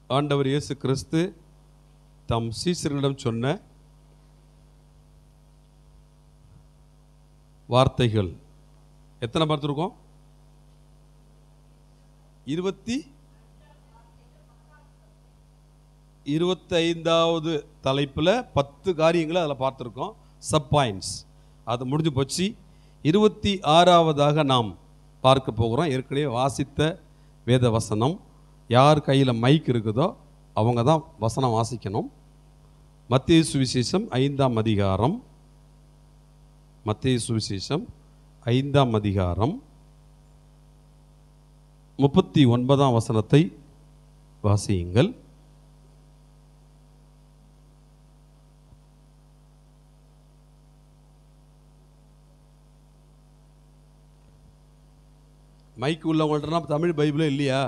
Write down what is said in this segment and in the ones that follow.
ஆண்டவர் இயேசு கிறிஸ்து தம் சீசர்களிடம் சொன்ன வார்த்தைகள் எத்தனை பார்த்துருக்கோம் இருபத்தி இருபத்தைந்தாவது தலைப்பில் பத்து காரியங்களை அதில் பார்த்துருக்கோம் சப் பாயிண்ட்ஸ் அது முடிஞ்சு போச்சு இருபத்தி ஆறாவதாக நாம் பார்க்க போகிறோம் ஏற்கனவே வாசித்த வேத வசனம் யார் கையில் மைக் இருக்குதோ அவங்க தான் வசனம் வாசிக்கணும் மத்திய சுவிசேஷம் ஐந்தாம் அதிகாரம் மத்திய சுவிசேஷம் ஐந்தாம் அதிகாரம் முப்பத்தி ஒன்பதாம் வசனத்தை வாசியுங்கள் மைக் உள்ளவங்கள்ட்டலாம் தமிழ் பைபிளே இல்லையா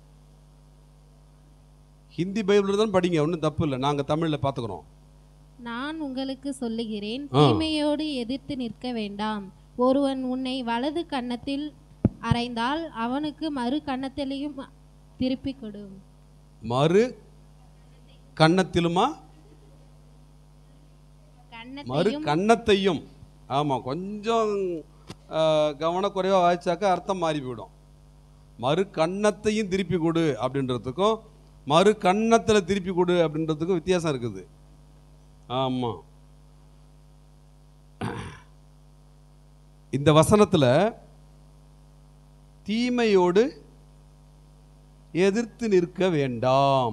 ஹிந்தி பைபிள் தான் படிங்க ஒன்றும் தப்பு இல்லை நாங்கள் தமிழில் பார்த்துக்குறோம் நான் உங்களுக்கு சொல்லுகிறேன் ஆ. தீமையோடு எதிர்த்து நிற்க வேண்டாம் ஒருவன் உன்னை வலது கன்னத்தில் அறைந்தால் அவனுக்கு மறு கன்னத்திலையும் திருப்பிக் கொடு மறு கன்னத்திலுமா மறு கன்னத்தையும் கன்னத்தையும் ஆமாம் கொஞ்சம் ஆஹ், கவனக்குறைவாக வாய்ச்சாக்கா அர்த்தம் மாறி போயிடும் மறு கன்னத்தையும் திருப்பி கொடு அப்படின்றதுக்கும் மறு கன்னத்தில் திருப்பி கொடு அப்படின்றதுக்கும் வித்தியாசம் இருக்குது ஆமாம் இந்த வசனத்தில் தீமையோடு எதிர்த்து நிற்க வேண்டாம்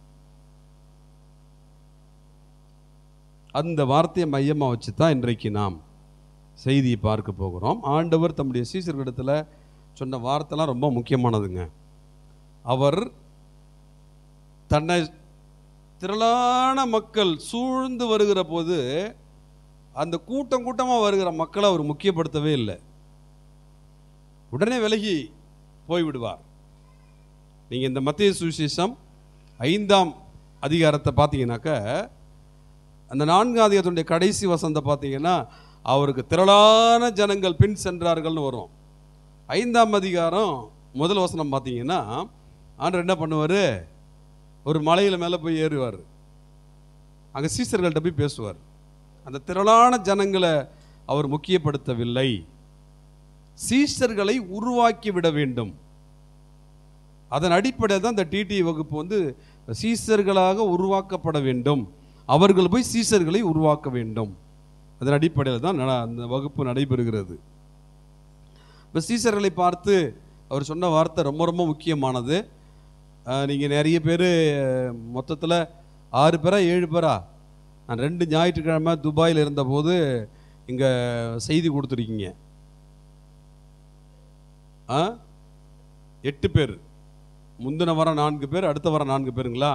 அந்த வார்த்தையை மையமாக வச்சு தான் இன்றைக்கு நாம் செய்தியை பார்க்க போகிறோம் ஆண்டவர் தம்முடைய சீசர்களிடத்தில் சொன்ன வார்த்தைலாம் ரொம்ப முக்கியமானதுங்க அவர் தன்னை திரளான மக்கள் சூழ்ந்து வருகிற போது அந்த கூட்டம் கூட்டமாக வருகிற மக்களை அவர் முக்கியப்படுத்தவே இல்லை உடனே விலகி போய்விடுவார் நீங்கள் இந்த மத்திய சுவிசேஷம் ஐந்தாம் அதிகாரத்தை பார்த்தீங்கன்னாக்க அந்த நான்காம் அதிகாரத்துடைய கடைசி வசந்த பார்த்தீங்கன்னா அவருக்கு திரளான ஜனங்கள் பின் சென்றார்கள்னு வரும் ஐந்தாம் அதிகாரம் முதல் வசனம் பார்த்தீங்கன்னா ஆண்டவர் என்ன பண்ணுவார் ஒரு மலையில் மேலே போய் ஏறுவார் அங்கே சீசர்கள்ட்ட போய் பேசுவார் அந்த திரளான ஜனங்களை அவர் முக்கியப்படுத்தவில்லை சீசர்களை உருவாக்கி விட வேண்டும் அதன் அடிப்படையில் தான் இந்த டிடி வகுப்பு வந்து சீசர்களாக உருவாக்கப்பட வேண்டும் அவர்கள் போய் சீசர்களை உருவாக்க வேண்டும் அதன் அடிப்படையில் தான் நட- அந்த வகுப்பு நடைபெறுகிறது இப்போ சீசர்களை பார்த்து அவர் சொன்ன வார்த்தை ரொம்ப ரொம்ப முக்கியமானது நீங்கள் நிறைய பேர் மொத்தத்தில் ஆறு பேரா ஏழு பேரா நான் ரெண்டு ஞாயிற்றுக்கிழமை துபாயில் இருந்தபோது இங்கே செய்தி கொடுத்துருக்கீங்க ஆ எட்டு பேர் முந்தின வாரம் நான்கு பேர் அடுத்த வாரம் நான்கு பேருங்களா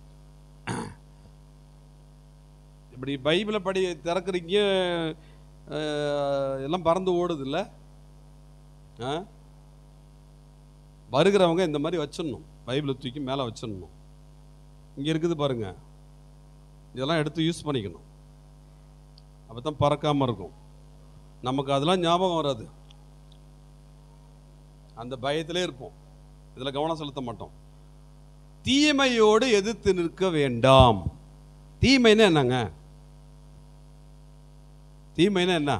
இப்படி பைபிளை படி திறக்கிறீங்க அஹ், எல்லாம் பறந்து ஓடுது இல்லை ஆ வருகிறவங்க இந்த மாதிரி வச்சிடணும் பைபிளை தூக்கி மேலே வச்சிடணும் இங்கே இருக்குது பாருங்க இதெல்லாம் எடுத்து யூஸ் பண்ணிக்கணும் அப்போ தான் பறக்காமல் இருக்கும் நமக்கு அதெல்லாம் ஞாபகம் வராது அந்த பயத்திலே இருப்போம் இதில் கவனம் செலுத்த மாட்டோம் தீமையோடு எதிர்த்து நிற்க வேண்டாம் தீமைன்னா என்னங்க தீமைன்னா என்ன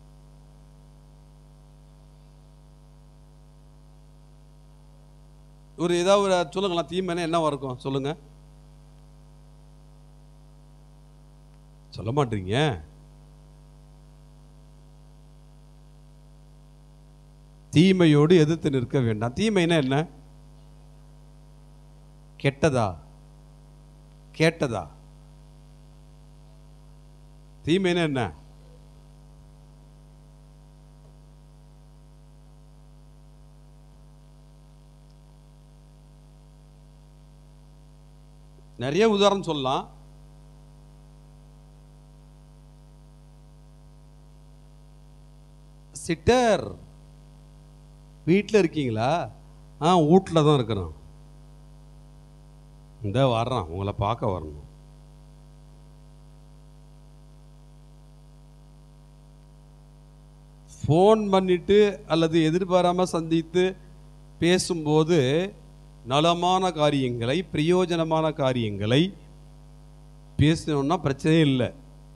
ஒரு ஏதாவது ஒரு சொல்லுங்களேன் தீமைன்னா என்னவா இருக்கும் சொல்லுங்க சொல்ல மாட்டீங்க தீமையோடு எதிர்த்து நிற்க வேண்டாம் தீமைன்னா என்ன கெட்டதா கேட்டதா தீமைன்னா என்ன நிறைய உதாரணம் சொல்லலாம் சிட்டர் வீட்டில் இருக்கீங்களா ஆ வீட்டில் தான் இருக்கிறோம் இந்த வர்றான் உங்களை பார்க்க வரணும் ஃபோன் பண்ணிட்டு அல்லது எதிர்பாராமல் சந்தித்து பேசும்போது நலமான காரியங்களை பிரயோஜனமான காரியங்களை பேசணும்னா பிரச்சனையே இல்லை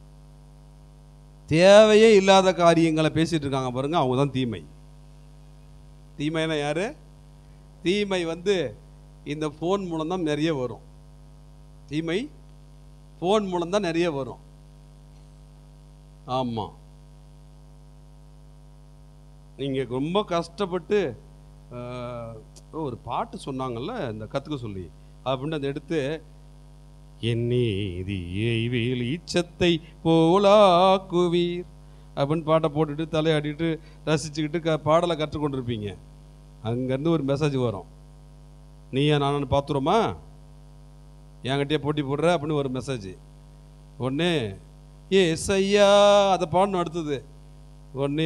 தேவையே இல்லாத காரியங்களை பேசிட்டு இருக்காங்க பாருங்க அவங்க தான் தீமை தீமைனா யாரு தீமை வந்து இந்த ஃபோன் மூலம் தான் நிறைய வரும் தீமை ஃபோன் மூலம் தான் நிறைய வரும் ஆமாம் நீங்கள் ரொம்ப கஷ்டப்பட்டு ஆஹ், ஒரு பாட்டு சொன்னாங்கல்ல இந்த கற்றுக்க சொல்லி அப்படின்னு அதை எடுத்து என் நீதியை வெளிச்சத்தை போலாக்குவீர் அப்படின்னு பாட்டை போட்டுட்டு தலையாடிட்டு ரசிச்சுக்கிட்டு க பாடலை கற்றுக்கொண்டிருப்பீங்க அங்கேருந்து ஒரு மெசேஜ் வரும் நீயா நானும் பார்த்துருமா என்கிட்டயே போட்டி போடுற அப்படின்னு ஒரு மெசேஜ் ஒன்று ஏ ஐயா அதை பாடணும் அடுத்தது ஒன்று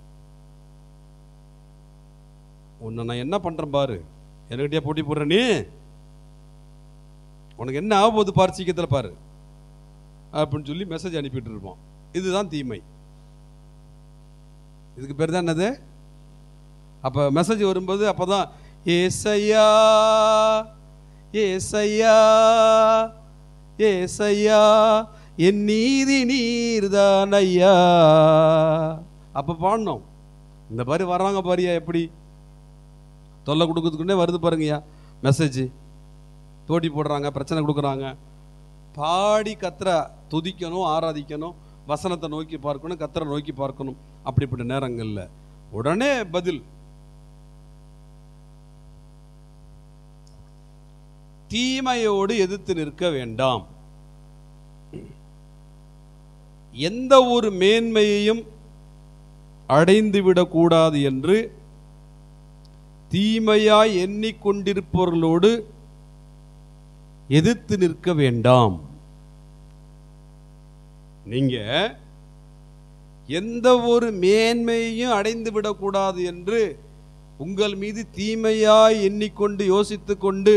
உன்னை நான் என்ன பண்ணுறேன் பாரு என்கிட்டயே போட்டி போடுற நீ உனக்கு என்ன ஆக போகுது பாரு சீக்கிரத்தில் பாரு அப்படின்னு சொல்லி மெசேஜ் அனுப்பிட்டு இருப்போம் இதுதான் தீமை இதுக்கு பேர் தான் என்னது அப்போ மெசேஜ் வரும்போது அப்போ தான் ஏசையா ஏசையா ஏசையா என் நீதி நீர்தான் ஐயா அப்போ பாடணும் இந்த பாரு வர்றாங்க பாரியா எப்படி தொல்லை கொடுக்கறதுக்குன்னே வருது பாருங்கய்யா மெசேஜ் போட்டி போடுறாங்க பிரச்சனை கொடுக்குறாங்க பாடி கத்தரை துதிக்கணும் ஆராதிக்கணும் வசனத்தை நோக்கி பார்க்கணும் கத்தரை நோக்கி பார்க்கணும் அப்படிப்பட்ட நேரங்களில் உடனே பதில் தீமையோடு எதிர்த்து நிற்க வேண்டாம் எந்த ஒரு மேன்மையையும் அடைந்து விடக்கூடாது என்று தீமையாய் எண்ணிக்கொண்டிருப்பவர்களோடு எதிர்த்து நிற்க வேண்டாம் நீங்க எந்த ஒரு மேன்மையையும் அடைந்து விடக்கூடாது என்று உங்கள் மீது தீமையாய் எண்ணிக்கொண்டு யோசித்துக் கொண்டு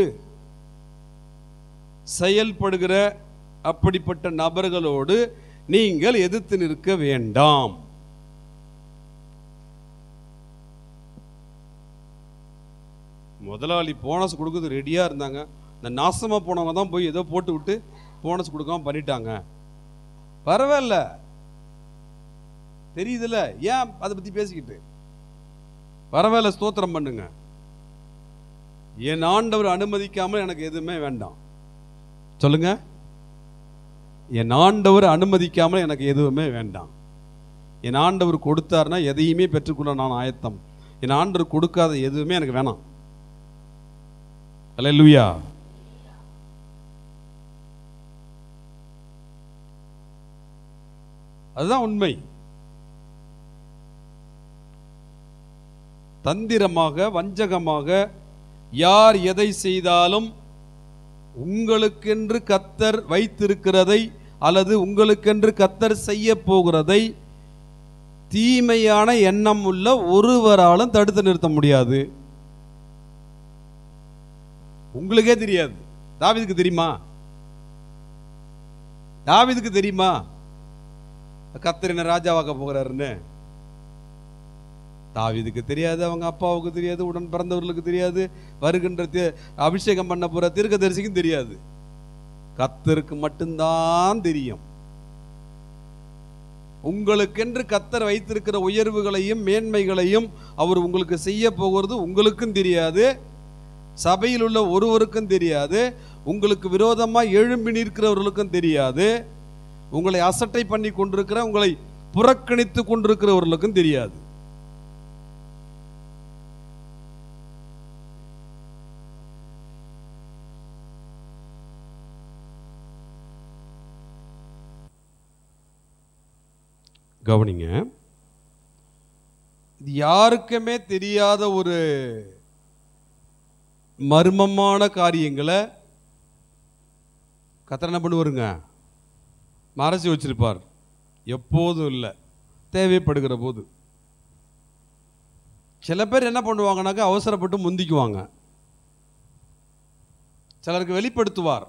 செயல்படுகிற அப்படிப்பட்ட நபர்களோடு நீங்கள் எதிர்த்து நிற்க வேண்டாம் முதலாளி போனஸ் கொடுக்குறது ரெடியாக இருந்தாங்க இந்த நாசமாக போனவங்க தான் போய் ஏதோ போட்டு விட்டு போனஸ் கொடுக்காம பண்ணிட்டாங்க பரவாயில்ல தெரியுதுல்ல ஏன் அதை பற்றி பேசிக்கிட்டு பரவாயில்ல ஸ்தோத்திரம் பண்ணுங்க என் ஆண்டவர் அனுமதிக்காமல் எனக்கு எதுவுமே வேண்டாம் சொல்லுங்க என் ஆண்டவர் அனுமதிக்காமல் எனக்கு எதுவுமே வேண்டாம் என் ஆண்டவர் கொடுத்தாருன்னா எதையுமே பெற்றுக்கொள்ள நான் ஆயத்தம் என் ஆண்டவர் கொடுக்காத எதுவுமே எனக்கு வேணாம் அல்லேலூயா அதுதான் உண்மை தந்திரமாக வஞ்சகமாக யார் எதை செய்தாலும் உங்களுக்கென்று கத்தர் வைத்திருக்கிறதை அல்லது உங்களுக்கென்று கத்தர் செய்ய போகிறதை தீமையான எண்ணம் உள்ள ஒருவராலும் தடுத்து நிறுத்த முடியாது உங்களுக்கே தெரியாது தாவீதுக்கு தெரியுமா தாவீதுக்கு தெரியுமா கத்தர் என்ன ராஜாவாக்க போகிறாருன்னு தாவீதுக்கு தெரியாது அவங்க அப்பாவுக்கு தெரியாது உடன் பிறந்தவர்களுக்கு தெரியாது வருகின்ற தே- அபிஷேகம் பண்ண போற தீர்க்கதரிசிக்கும் தெரியாது கத்தருக்கு மட்டும்தான் தெரியும் உங்களுக்கென்று கத்தர் வைத்திருக்கிற உயர்வுகளையும் மேன்மைகளையும் அவர் உங்களுக்கு செய்ய போகிறது உங்களுக்கும் தெரியாது சபையில் உள்ள ஒருவருக்கும் தெரியாது உங்களுக்கு விரோதமாக எழும்பி நிற்கிறவர்களுக்கும் தெரியாது உங்களை அசட்டை பண்ணி கொண்டிருக்கிற உங்களை புறக்கணித்து கொண்டிருக்கிறவர்களுக்கும் தெரியாது கவனிங்க இது யாருக்குமே தெரியாத ஒரு மர்மமான காரியங்களை கத்தர் என்ன பண்ணுவாருங்க மறைச்சி வச்சிருப்பார் எப்போதும் இல்லை தேவைப்படுகிற போது சில பேர் என்ன பண்ணுவாங்கனாக்கா அவசரப்பட்டு முந்திக்குவாங்க சிலருக்கு வெளிப்படுத்துவார்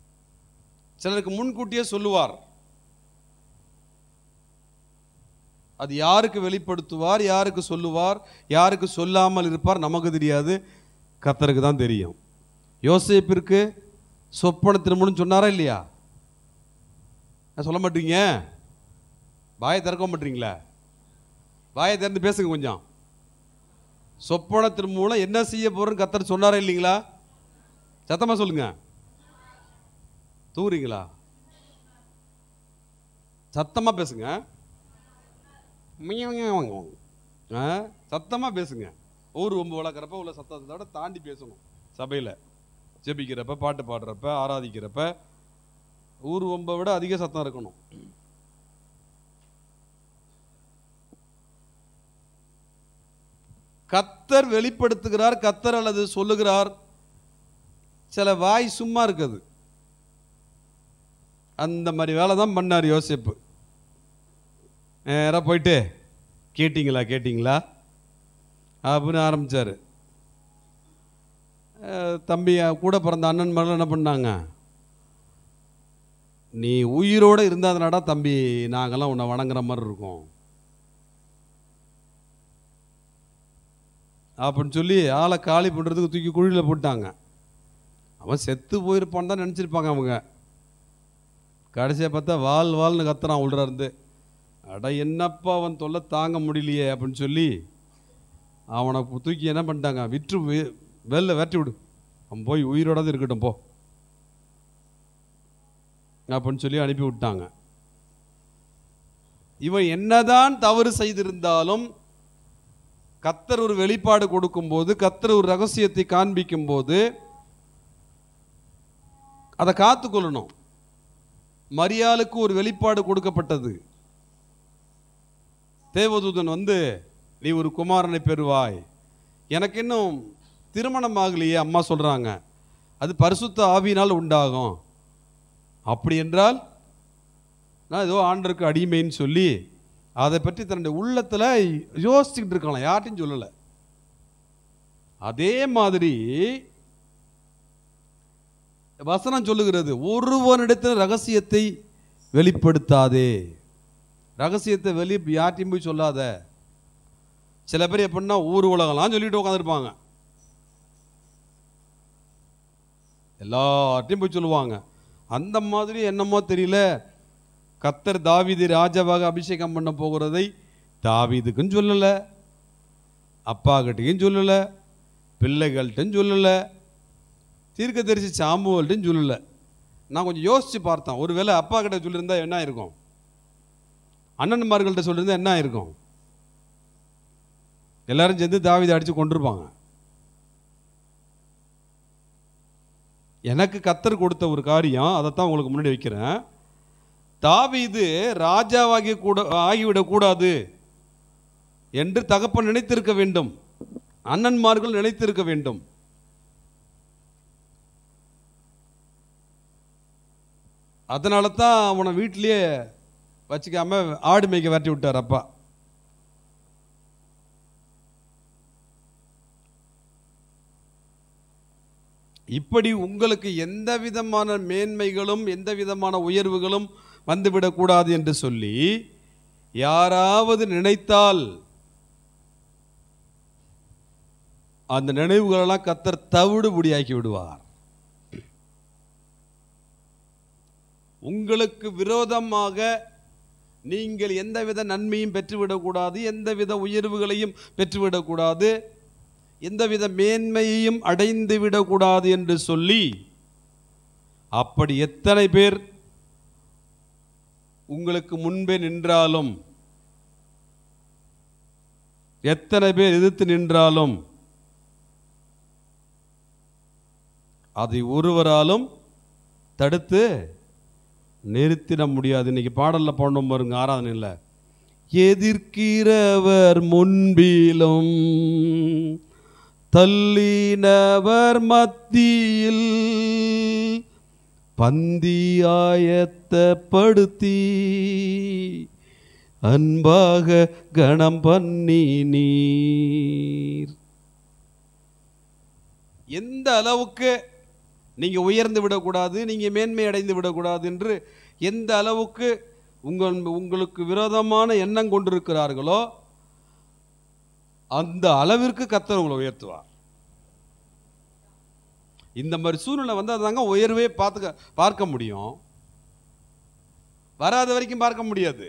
சிலருக்கு முன்கூட்டியே சொல்லுவார் அது யாருக்கு வெளிப்படுத்துவார் யாருக்கு சொல்லுவார் யாருக்கு சொல்லாமல் இருப்பார் நமக்கு தெரியாது கர்த்தருக்கு தான் தெரியும் யோசேப்பிற்கு சொப்பன திருமணம் சொன்னாரா இல்லையா நான் சொல்ல மாட்டீங்க வாயை திறக்க மாட்டீங்களா வாயை திறந்து பேசுங்க கொஞ்சம் சொப்பனத்தின் மூலம் என்ன செய்ய போறேன்னு கத்தர் சொன்னாரா இல்லைங்களா சத்தமா சொல்லுங்க தூங்குறீங்களா சத்தமா பேசுங்க ஆ, சத்தமா பேசுங்க ஊர் ஒம்பு வளர்க்குறப்ப உள்ள சத்தத்தை விட தாண்டி பேசணும் சபையில் ஜெபிக்கிறப்ப பாட்டு பாடுறப்ப ஆராதிக்கிறப்ப ஊர் ஒம்பை விட அதிக சத்தம் இருக்கணும் கத்தர் வெளிப்படுத்துகிறார் கத்தர் அல்லது சொல்லுகிறார் சில வாய் சும்மா இருக்குது அந்த மாதிரி வேலை தான் பண்ணார் யோசிப்பு நேராக போயிட்டு கேட்டிங்களா கேட்டிங்களா அப்படின்னு ஆரம்பித்தார் தம்பி கூட பிறந்த அண்ணன் மாதிரிலாம் என்ன பண்ணாங்க நீ உயிரோடு இருந்தாதனடா தம்பி நாங்கெல்லாம் உன்னை வணங்குற மாதிரி இருக்கோம் அப்படின்னு சொல்லி ஆளை காலி பண்ணுறதுக்கு தூக்கி குழியில் போட்டாங்க அவன் செத்து போயிருப்பான்னு தான் நினச்சிருப்பாங்க அவங்க கடைசியாக பார்த்தா வால் வால்னு கத்துறான் உள்ள இருந்து அட என்னப்பா அவன் தொல்லை தாங்க முடியலையே அப்படின்னு சொல்லி அவனை தூக்கி என்ன பண்ணிட்டாங்க விற்று வெ- வெளில விரட்டி விடு அவன் போய் உயிரோட தான் இருக்கட்டும் போ அப்படின்னு சொல்லி அனுப்பி விட்டாங்க இவன் என்னதான் தவறு செய்திருந்தாலும் கத்தர் ஒரு வெளிப்பாடு கொடுக்கும்போது கத்தர் ஒரு ரகசியத்தை காண்பிக்கும் போது அதை காத்துக்கொள்ளணும் மரியாளுக்கு ஒரு வெளிப்பாடு கொடுக்கப்பட்டது தேவதூதன் வந்து நீ ஒரு குமாரனை பெறுவாய் எனக்கு இன்னும் திருமணம் ஆகலையே அம்மா சொல்றாங்க அது பரிசுத்த ஆவியினால் உண்டாகும் அப்படி என்றால் நான் ஏதோ ஆண்டருக்கு அடிமைன்னு சொல்லி அதை பற்றி தன்னுடைய உள்ளத்தில் யோசிச்சுக்கிட்டு இருக்கலாம் யார்ட்டையும் சொல்லலை அதே மாதிரி வசனம் சொல்லுகிறது ஒருவனிடத்தில் ரகசியத்தை வெளிப்படுத்தாதே ரகசியத்தை வெளி யார்ட்டையும் போய் சொல்லாத சில பேர் எப்படின்னா ஊர் உலகம்லாம் சொல்லிட்டு உட்காந்துருப்பாங்க எல்லார்ட்டையும் போய் சொல்லுவாங்க அந்த மாதிரி என்னமோ தெரியல கத்தர் தாவீது ராஜாவாக அபிஷேகம் பண்ண போகிறதை தாவீதுக்கும் சொல்லலை அப்பாக்கிட்டையும் சொல்லலை பிள்ளைகள்கிட்டையும் சொல்லலை தீர்க்கதரிசி சாமுவல்ட்டையும் சொல்லலை நான் கொஞ்சம் யோசித்து பார்த்தேன் ஒருவேளை அப்பா கிட்ட சொல்லியிருந்தா என்ன இருக்கும் அண்ணன்மார்கள்ட்ட சொல்லியிருந்தா என்ன இருக்கும் எல்லாரும் சேர்ந்து தாவீதை அடித்து கொண்டிருப்பாங்க எனக்கு கத்தர் கொடுத்த ஒரு காரியம் அதைத்தான் உங்களுக்கு முன்னாடி வைக்கிறேன் தாவீது ராஜாவாகி கூட ஆகிவிடக்கூடாது என்று தகப்பன் நினைத்திருக்க வேண்டும் அண்ணன்மார்கள் நினைத்திருக்க வேண்டும் அதனால தான் அவனை வீட்டிலேயே வச்சுக்காம ஆடு மேய்க்க விரட்டி விட்டார் அப்பா இப்படி உங்களுக்கு எந்த விதமான மேன்மைகளும் எந்த விதமான உயர்வுகளும் வந்துவிடக்கூடாது என்று சொல்லி யாராவது நினைத்தால் அந்த நினைவுகளெல்லாம் கத்தர் தவிடு முடியாக்கி விடுவார் உங்களுக்கு விரோதமாக நீங்கள் எந்தவித நன்மையும் பெற்றுவிடக்கூடாது எந்தவித உயர்வுகளையும் பெற்றுவிடக்கூடாது எந்தவித மேன்மையையும் அடைந்து விடக்கூடாது என்று சொல்லி அப்படி எத்தனை பேர் உங்களுக்கு முன்பே நின்றாலும் எத்தனை பேர் எதிர்த்து நின்றாலும் அதை ஒருவராலும் தடுத்து நிறுத்திட முடியாது இன்னைக்கு பாடல்ல பாடணும் பாருங்க ஆராதனையில் எதிர்க்கிறவர் முன்பிலும் தள்ளினவர் மத்தியில் பந்தி ஆயத்தப்படுத்தி அன்பாக கணம் பண்ணி நீர் எந்த அளவுக்கு நீங்க உயர்ந்து விடக்கூடாது நீங்க மேன்மை அடைந்து விடக்கூடாது என்று எந்த அளவுக்கு உங்கள் உங்களுக்கு விரோதமான எண்ணம் கொண்டிருக்கிறார்களோ அந்த அளவிற்கு கர்த்தர் உங்களை உயர்த்துவார் இந்த மாதிரி சூழ்நிலை வந்து அதாங்க உயர்வே பார்த்துக்க பார்க்க முடியும் வராத வரைக்கும் பார்க்க முடியாது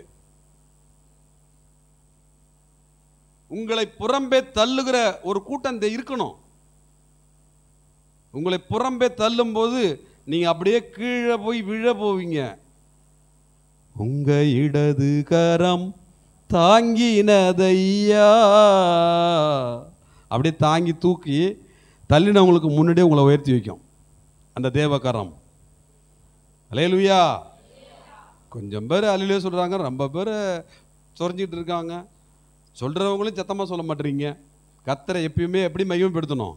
உங்களை புறம்பே தள்ளுகிற ஒரு கூட்டம் இந்த இருக்கணும் உங்களை புறம்பே தள்ளும்போது நீங்க அப்படியே கீழே போய் விழ போவீங்க உங்க இடது கரம் தாங்கினதையா அப்படியே தாங்கி தூக்கி தள்ளினவங்களுக்கு முன்னாடியே உங்களை உயர்த்தி வைக்கும் அந்த தேவகரம் அலையலுயா கொஞ்சம் பேர் அலையிலே சொல்கிறாங்க ரொம்ப பேர் சொரிஞ்சிட்டு இருக்காங்க சொல்கிறவங்களும் சத்தமாக சொல்ல மாட்டேறீங்க கத்தரை எப்பயுமே எப்படி மகிமைப்படுத்தணும்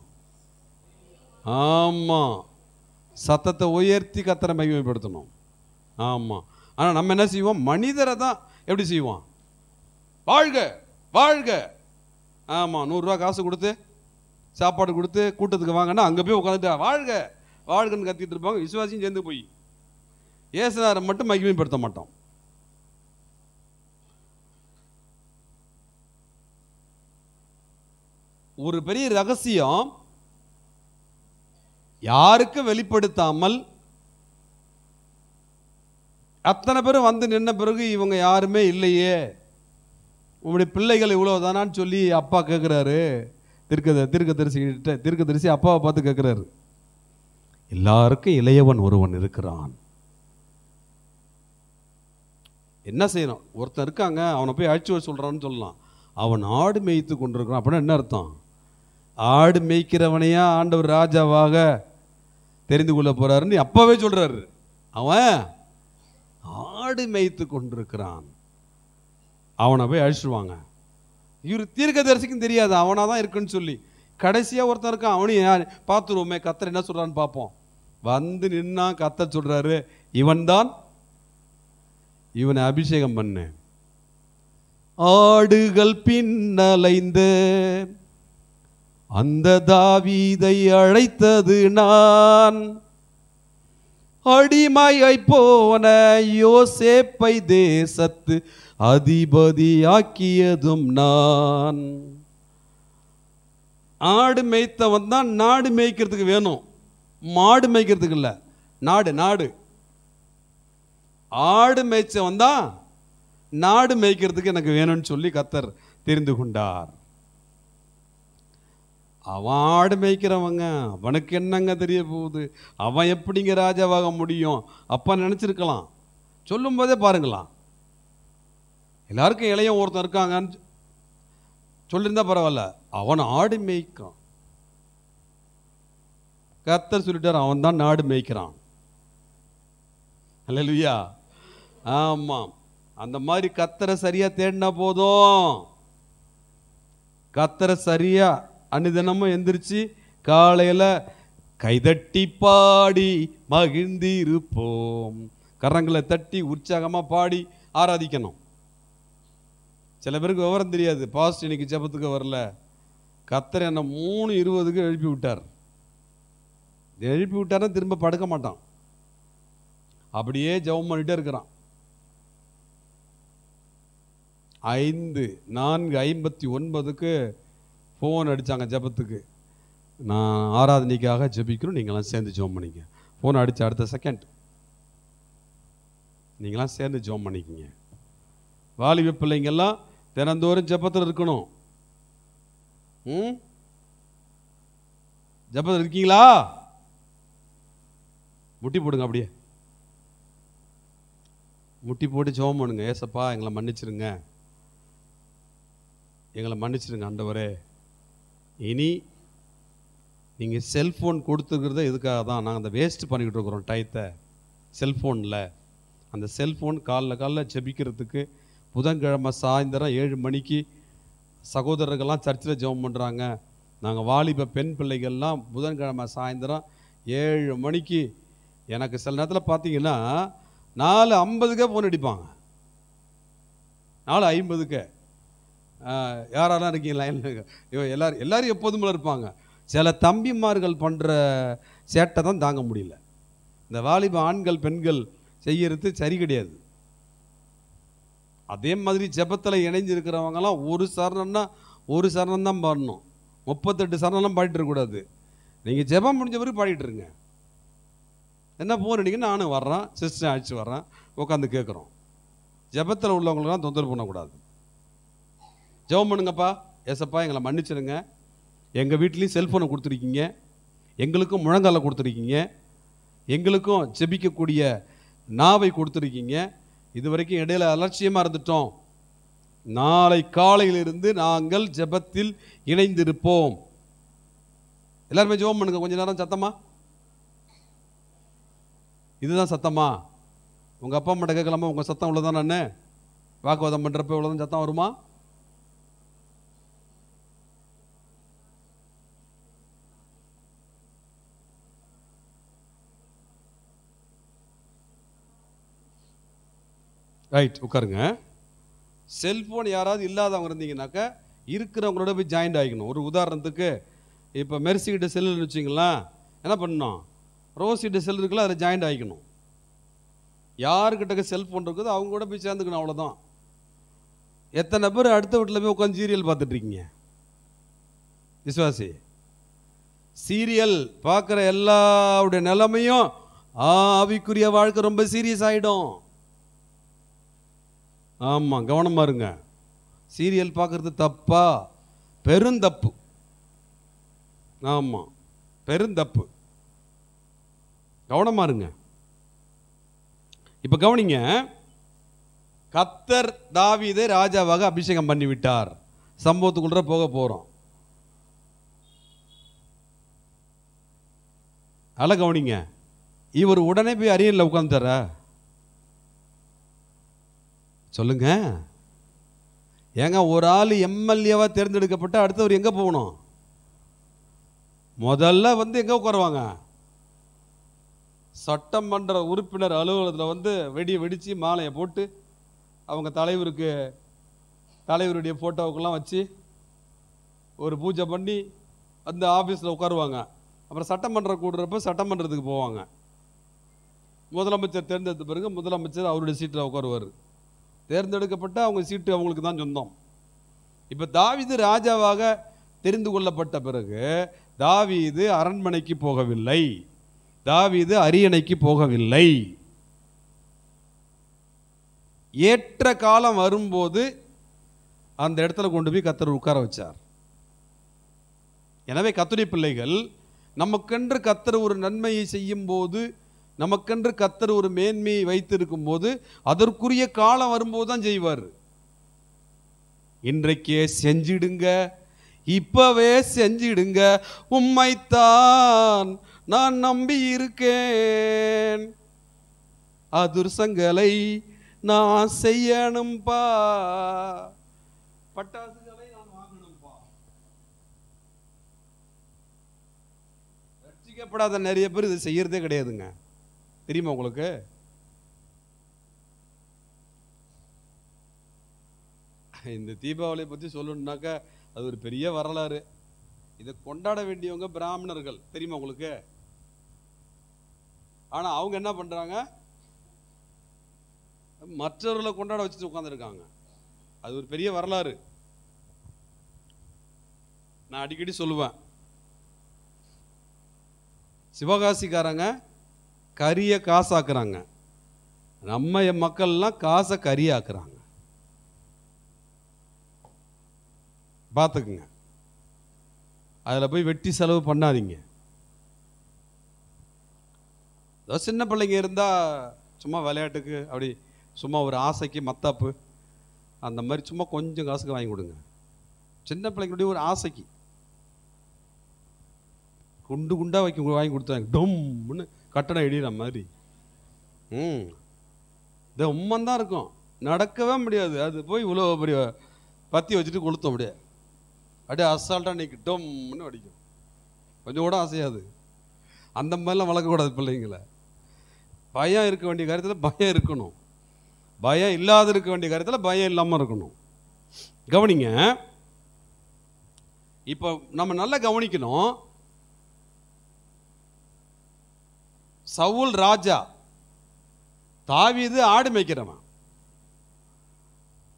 ஆமாம் சத்தத்தை உயர்த்தி கத்தரை மகிமைப்படுத்தணும் ஆமாம் ஆனால் நம்ம என்ன செய்வோம் மனிதரை தான் எப்படி செய்வோம் வாழ்க வாழ்க ஆமாம் நூறுரூவா காசு கொடுத்து சாப்பாடு கொடுத்து கூட்டத்துக்கு வாங்கன்னா அங்கே போய் உட்காந்துட்டு வாழ்க வாழ்கன்னு கத்திட்டு இருப்பாங்க விசுவாசியும் சேர்ந்து போய் ஏசுனாரை மட்டும் மகிமைப்படுத்த மாட்டோம் ஒரு பெரிய ரகசியம் யாருக்கும் வெளிப்படுத்தாமல் அத்தனை பேரும் வந்து நின்ன பிறகு இவங்க யாருமே இல்லையே உங்களுடைய பிள்ளைகள் இவ்வளவுதானான்னு சொல்லி அப்பா கேட்குறாரு திருக்க திருக்க தரிசிக்கிட்ட திருக்க தரிசி அப்பாவை பார்த்து கேட்குறாரு எல்லாருக்கும் இளையவன் ஒருவன் இருக்கிறான் என்ன செய்யணும் ஒருத்தன் இருக்காங்க அவனை போய் அழைச்சி வர சொல்கிறான்னு சொல்லலாம் அவன் ஆடு மேய்த்து கொண்டிருக்கிறான் அப்படின்னா என்ன அர்த்தம் ஆடு மேய்க்கிறவனையா ஆண்டவர் ராஜாவாக தெரிந்து கொள்ள போறாருன்னு அப்பவே சொல்றாரு அவன் ஆடு மேய்த்து கொண்டிருக்கிறான் அவனை போய் அழிச்சிடுவாங்க இவர் தீர்க்கதரிசிக்கும் தெரியாது அவனாக தான் இருக்குன்னு சொல்லி கடைசியாக ஒருத்தன் இருக்கான் அவனையும் யார் பார்த்துருவோமே கத்தர் என்ன சொல்கிறான்னு பார்ப்போம் வந்து நின்னா கத்தர் சொல்கிறாரு இவன்தான் இவனை அபிஷேகம் பண்ணு ஆடுகள் பின்னலைந்து அந்த தாவீதை அழைத்தது நான் அடிமையை போன யோசேப்பை தேசத்து அதிபதியாக்கியதும் நான் ஆடு மேய்த்தவன் தான் நாடு மேய்க்கிறதுக்கு வேணும் மாடு மேய்க்கிறதுக்கு இல்லை நாடு நாடு ஆடு மேய்ச்சவன் தான் நாடு மேய்க்கிறதுக்கு எனக்கு வேணும்னு சொல்லி கத்தர் தெரிந்து கொண்டார் அவன் ஆடு மேய்க்கிறவங்க அவனுக்கு என்னங்க தெரிய போகுது அவன் எப்படிங்க ராஜாவாக முடியும் அப்பா நினச்சிருக்கலாம் சொல்லும் போதே பாருங்களா எல்லாருக்கும் இளைய ஒருத்தன் இருக்காங்கன்னு சொல்லியிருந்தா பரவாயில்ல அவன் ஆடு மேய்க்கான் கத்தர் சொல்லிட்டார் அவன் தான் நாடு மேய்க்கிறான் அல்லேலூயா ஆமாம் அந்த மாதிரி கத்தரை சரியா தேடினா போதும் கத்தரை சரியா அனுதினமும் எந்திரிச்சு காலையில கைதட்டி பாடி மகிழ்ந்திருப்போம் கரங்களை தட்டி உற்சாகமா பாடி ஆராதிக்கணும் சில பேருக்கு விவரம் தெரியாது பாஸ்ட் இன்னைக்கு ஜெபத்துக்கு வரல கத்தர் என்னை மூணு இருபதுக்கு எழுப்பி விட்டார் எழுப்பி விட்டாருன்னா திரும்ப படுக்க மாட்டான் அப்படியே ஜெபம் பண்ணிட்டே இருக்கிறான் ஐந்து நான்கு ஐம்பத்தி ஒன்பதுக்கு ஃபோன் அடித்தாங்க ஜெபத்துக்கு நான் ஆராதனைக்காக ஜெபிக்கணும் நீங்களாம் சேர்ந்து ஜெபம் பண்ணிக்க ஃபோன் அடித்த அடுத்த செகண்ட் நீங்களாம் சேர்ந்து ஜெபம் பண்ணிக்கங்க வாலிப பிள்ளைங்கெல்லாம் தினந்தோறும் ஜெபத்தில் இருக்கணும் ம் ஜெபத்தில் இருக்கீங்களா முட்டி போடுங்க அப்படியே முட்டி போட்டு ஜெபம் பண்ணுங்க ஏசப்பா எங்களை மன்னிச்சிருங்க எங்களை மன்னிச்சிருங்க ஆண்டவரே இனி நீங்கள் செல்ஃபோன் கொடுத்துருக்கிறத இதுக்காக தான் நாங்கள் அந்த வேஸ்ட் பண்ணிக்கிட்டு இருக்கிறோம் டயத்தை செல்ஃபோனில் அந்த செல்ஃபோன் காலைல காலைல ஜெபிக்கிறதுக்கு புதன்கிழமை சாயந்தரம் ஏழு மணிக்கு சகோதரர்கள்லாம் சர்ச்சில் ஜெபம் பண்ணுறாங்க நாங்கள் வாலிப பெண் பிள்ளைகள்லாம் புதன்கிழமை சாயந்தரம் ஏழு மணிக்கு எனக்கு சில நேரத்தில் பார்த்தீங்கன்னா நாலு ஐம்பதுக்கே ஃபோன் அடிப்பாங்க நாலு ஐம்பதுக்கு யாரெல்லாம் இருக்கீங்க லைனில் இவன் எல்லாரும் எல்லாரும் எப்போதும் போல இருப்பாங்க சில தம்பிமார்கள் பண்ணுற சேட்டை தான் தாங்க முடியல இந்த வாலிப ஆண்கள் பெண்கள் செய்யறது சரி கிடையாது அதே மாதிரி ஜெபத்தில் இணைஞ்சு இருக்கிறவங்கலாம் ஒரு சரணம்னா ஒரு சரணம் தான் பாடணும் முப்பத்தெட்டு சரணம்லாம் பாடிட்டு இருக்கக்கூடாது நீங்கள் ஜெபம் முடிஞ்ச பிறகு பாடிட்டு இருங்க என்ன போறீங்க நானும் வர்றேன் சிஸ்டர் அழைச்சி வர்றேன் உட்காந்து கேட்குறோம் ஜெபத்தில் உள்ளவங்களுக்கெல்லாம் தொந்தரவு பண்ணக்கூடாது ஜெபம் பண்ணுங்கப்பா ஏசப்பா எங்களை மன்னிச்சிடுங்க எங்கள் வீட்லேயும் செல்ஃபோனை கொடுத்துருக்கீங்க எங்களுக்கும் முழங்கால கொடுத்துருக்கீங்க எங்களுக்கும் ஜெபிக்கக்கூடிய நாவை கொடுத்துருக்கீங்க இது வரைக்கும் இடையில அலட்சியமாக இருந்துட்டோம் நாளை காலையிலிருந்து நாங்கள் ஜெபத்தில் இணைந்திருப்போம் எல்லாருமே ஜெபம் பண்ணுங்க கொஞ்ச நேரம் சத்தமா இதுதான் சத்தமா உங்க அப்பா அம்மாட்ட கேட்கலாமா உங்க சத்தம் இவ்வளோதான் நான் வாக்குவாதம் பண்றப்ப இவ்வளோதான் சத்தம் வருமா ரைட் உட்காருங்க செல்போன் யாராவது இல்லாதவங்க இருந்தீங்கன்னாக்கா இருக்கிறவங்களோட போய் ஜாயிண்ட் ஆகிக்கணும் ஒரு உதாரணத்துக்கு இப்போ மெர்சி கிட்ட செல்லுன்னு வச்சிங்களேன் என்ன பண்ணணும் ரோஸ் கிட்ட செல் இருக்குல்ல அதில் ஜாயிண்ட் ஆகிக்கணும் யாருக்கிட்ட செல்ஃபோன் இருக்குதோ அவங்க கூட போய் சேர்ந்துக்கணும் அவ்வளோதான் எத்தனை பேர் அடுத்த வீட்டில் போய் உட்காந்து சீரியல் பார்த்துட்டு இருக்கீங்க விசுவாசி சீரியல் பார்க்குற எல்லாருடைய நிலைமையும் ஆவிக்குரிய வாழ்க்கை ரொம்ப சீரியஸ் ஆகிடும் ஆமாம் கவனமாக இருங்க சீரியல் பார்க்குறது தப்பா பெருந்தப்பு ஆமாம் பெருந்தப்பு கவனமாக இருங்க இப்போ கவனிங்க கத்தர் தாவீதை ராஜாவாக அபிஷேகம் பண்ணி விட்டார் சம்பவத்துக்குள்ள போக போகிறோம் அல கவனிங்க இவர் உடனே போய் அரியனில் உட்காந்துட்டாரா சொல்லுங்க ஏங்க ஒரு ஆள் எம்எல்ஏவா தேர்ந்தெடுக்கப்பட்ட அடுத்தவர் எங்க போகணும் முதல்ல வந்து எங்க உட்காருவாங்க சட்டமன்ற உறுப்பினர் அலுவலகத்தில் வந்து வெடியை வெடித்து மாலையை போட்டு அவங்க தலைவருக்கு தலைவருடைய ஃபோட்டோவுக்கெல்லாம் வச்சு ஒரு பூஜை பண்ணி அந்த ஆஃபீஸில் உட்காருவாங்க அப்புறம் சட்டமன்றம் கூடுறப்ப சட்டமன்றத்துக்கு போவாங்க முதலமைச்சர் தேர்ந்தெடுத்த பிறகு முதலமைச்சர் அவருடைய சீட்டில் உட்காருவார் தேர்ந்தெடுக்கப்பட்ட அவங்க சீட்டு அவங்களுக்கு தான் சொந்தம் இப்போ தாவீது ராஜாவாக தெரிந்து கொள்ளப்பட்ட பிறகு தாவீது அரண்மனைக்கு போகவில்லை தாவீது அரியணைக்கு போகவில்லை ஏற்ற காலம் வரும்போது அந்த இடத்துல கொண்டு போய் கத்தர் உட்கார வச்சார் எனவே கத்துரை பிள்ளைகள் நமக்கென்று கத்தர் ஒரு நன்மையை செய்யும் போது நமக்கென்று கத்தர் ஒரு மேன்மையை வைத்திருக்கும் போது அதற்குரிய காலம் வரும்போது தான் செய்வார் இன்றைக்கே செஞ்சிடுங்க இப்பவே செஞ்சிடுங்க உம்மைத்தான் நான் நம்பி இருக்கேன் அதிர்சங்களை நான் செய்யணும்பா பட்டாசுகளை நான் வாங்கணும்பா ரட்சிக்கப்படாத நிறைய பேர் இது செய்யறதே கிடையாதுங்க தெரியுமா உங்களுக்கு இந்த தீபாவளியை பற்றி சொல்லணுன்னாக்கா அது ஒரு பெரிய வரலாறு இதை கொண்டாட வேண்டியவங்க பிராமணர்கள் தெரியுமா உங்களுக்கு ஆனால் அவங்க என்ன பண்ணுறாங்க மற்றவர்களை கொண்டாட வச்சுட்டு உட்காந்துருக்காங்க அது ஒரு பெரிய வரலாறு நான் அடிக்கடி சொல்லுவேன் சிவகாசிக்காரங்க கரியை காசாக்குறாங்க நம்ம என் மக்கள்லாம் காசை கரியாக்குறாங்க பார்த்துக்குங்க அதில் போய் வெட்டி செலவு பண்ணாதீங்க ஏதோ சின்ன பிள்ளைங்க இருந்தால் சும்மா விளையாட்டுக்கு அப்படி சும்மா ஒரு ஆசைக்கு மத்தாப்பு அந்த மாதிரி சும்மா கொஞ்சம் காசுக்கு வாங்கி கொடுங்க சின்ன பிள்ளைங்களுடைய ஒரு ஆசைக்கு குண்டு குண்டாக வைக்க வாங்கி கொடுத்தாங்க டொம்னு கட்டடம் இடிகிற மாதிரி ம் இது உம்மன் தான் இருக்கும் நடக்கவே முடியாது அது போய் இவ்வளோ பெரிய பற்றி வச்சுட்டு கொளுத்த முடியாது அப்படியே அசால்ட்டாக நிற்க டொம்னு அடிக்கும் கொஞ்சம் கூட அசையாது அந்த மாதிரிலாம் வளர்க்கக்கூடாது பிள்ளைங்களை பயம் இருக்க வேண்டிய காரியத்தில் பயம் இருக்கணும் பயம் இல்லாத இருக்க வேண்டிய காரியத்தில் பயம் இல்லாமல் இருக்கணும் கவனிங்க இப்போ நம்ம நல்லா கவனிக்கணும் சவுல் ராஜா தாவீது ஆடு மேய்க்கிறவன்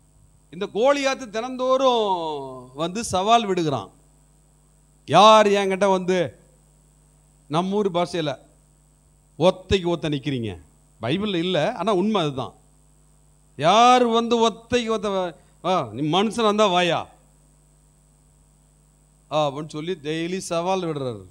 இந்த கோலியாத்து தினந்தோறும் வந்து சவால் விடுகிறான் யார் என்கிட்ட வந்து நம்ம ஊர் பாஷையில் ஒத்தைக்கு ஒத்த நிற்கிறீங்க பைபிளில் இல்லை ஆனால் உண்மை அதுதான் யார் வந்து ஒத்தைக்கு ஒத்த வ- ஆ நீ மனுஷன் வந்தா வாயா ஆ அப்படின்னு சொல்லி டெய்லி சவால் விடுறாரு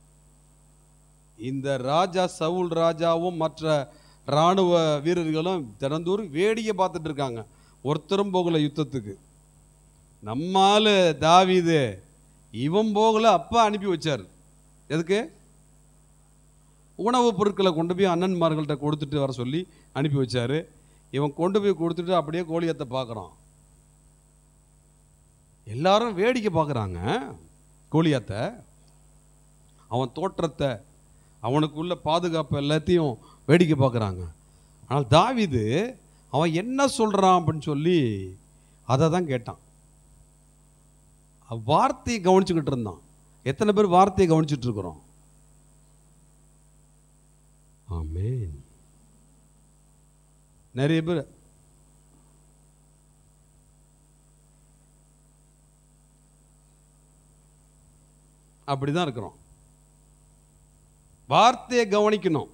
இந்த ராஜா சவுல் ராஜாவும் மற்ற இராணுவ வீரர்களும் தினந்தோறும் வேடிக்கை பார்த்துட்டு இருக்காங்க ஒருத்தரும் போகல யுத்தத்துக்கு நம்மால் தாவீது இவன் போகல அப்பா அனுப்பி வச்சார் எதுக்கு உணவுப் பொருட்களை கொண்டு போய் அண்ணன்மார்கள்ட்ட கொடுத்துட்டு வர சொல்லி அனுப்பி வச்சாரு இவன் கொண்டு போய் கொடுத்துட்டு அப்படியே கோழியத்தை பார்க்குறான் எல்லாரும் வேடிக்கை பார்க்குறாங்க கோழியாத்தை அவன் தோற்றத்தை அவனுக்குள்ள பாதுகாப்பு எல்லாத்தையும் வேடிக்கை பார்க்குறாங்க ஆனால் தாவீது அவன் என்ன சொல்கிறான் அப்படின்னு சொல்லி அதை தான் கேட்டான் அவன் வார்த்தையை கவனிச்சுக்கிட்டு இருந்தான் எத்தனை பேர் வார்த்தையை கவனிச்சுட்டு இருக்கிறோம் ஆமென் நிறைய பேர் அப்படிதான் இருக்கிறோம் வார்த்தையை கவனிக்கணும்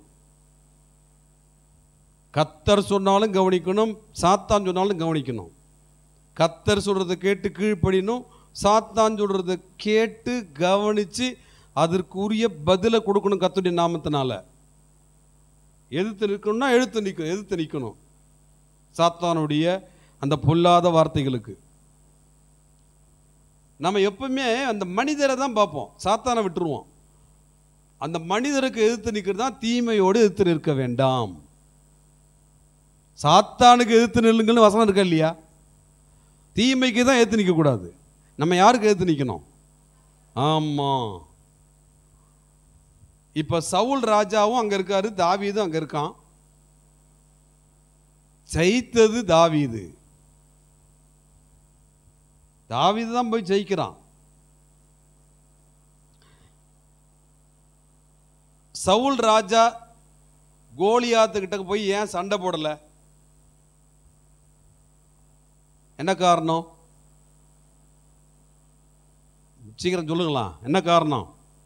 கத்தர் சொன்னாலும் கவனிக்கணும் சாத்தான் சொன்னாலும் கவனிக்கணும் கத்தர் சொல்றதை கேட்டு கீழ்ப்படினும் சாத்தான் சொல்றதை கேட்டு கவனிச்சு அதற்குரிய பதிலை கொடுக்கணும் கத்துடைய நாமத்தினால எதிர்த்து நிற்கணும்னா எழுத்து நிற்கணும் எதிர்த்து நிற்கணும் சாத்தானுடைய அந்த பொல்லாத வார்த்தைகளுக்கு நம்ம எப்பவுமே அந்த மனிதரை தான் பார்ப்போம் சாத்தானை விட்டுருவோம் அந்த மனிதருக்கு எதிர்த்து நிற்கிறது தான் தீமையோடு எதிர்த்து நிற்க வேண்டாம் சாத்தானுக்கு எதிர்த்து நில்லுங்கள்னு வசனம் இருக்கா இல்லையா தீமைக்கு தான் எதிர்த்து நிற்கக்கூடாது நம்ம யாருக்கு எதிர்த்து நிற்கணும் ஆமாம் இப்போ சவுல் ராஜாவும் அங்கே இருக்காரு தாவீதும் அங்கே இருக்கான் ஜெயித்தது தாவீது தாவீது தான் போய் ஜெயிக்கிறான் சவுல் ராஜா கோலியாத்துக்கிட்ட போய் ஏன் சண்டை போடல என்ன காரணம் சீக்கிரம் சொல்லுங்களா என்ன காரணம்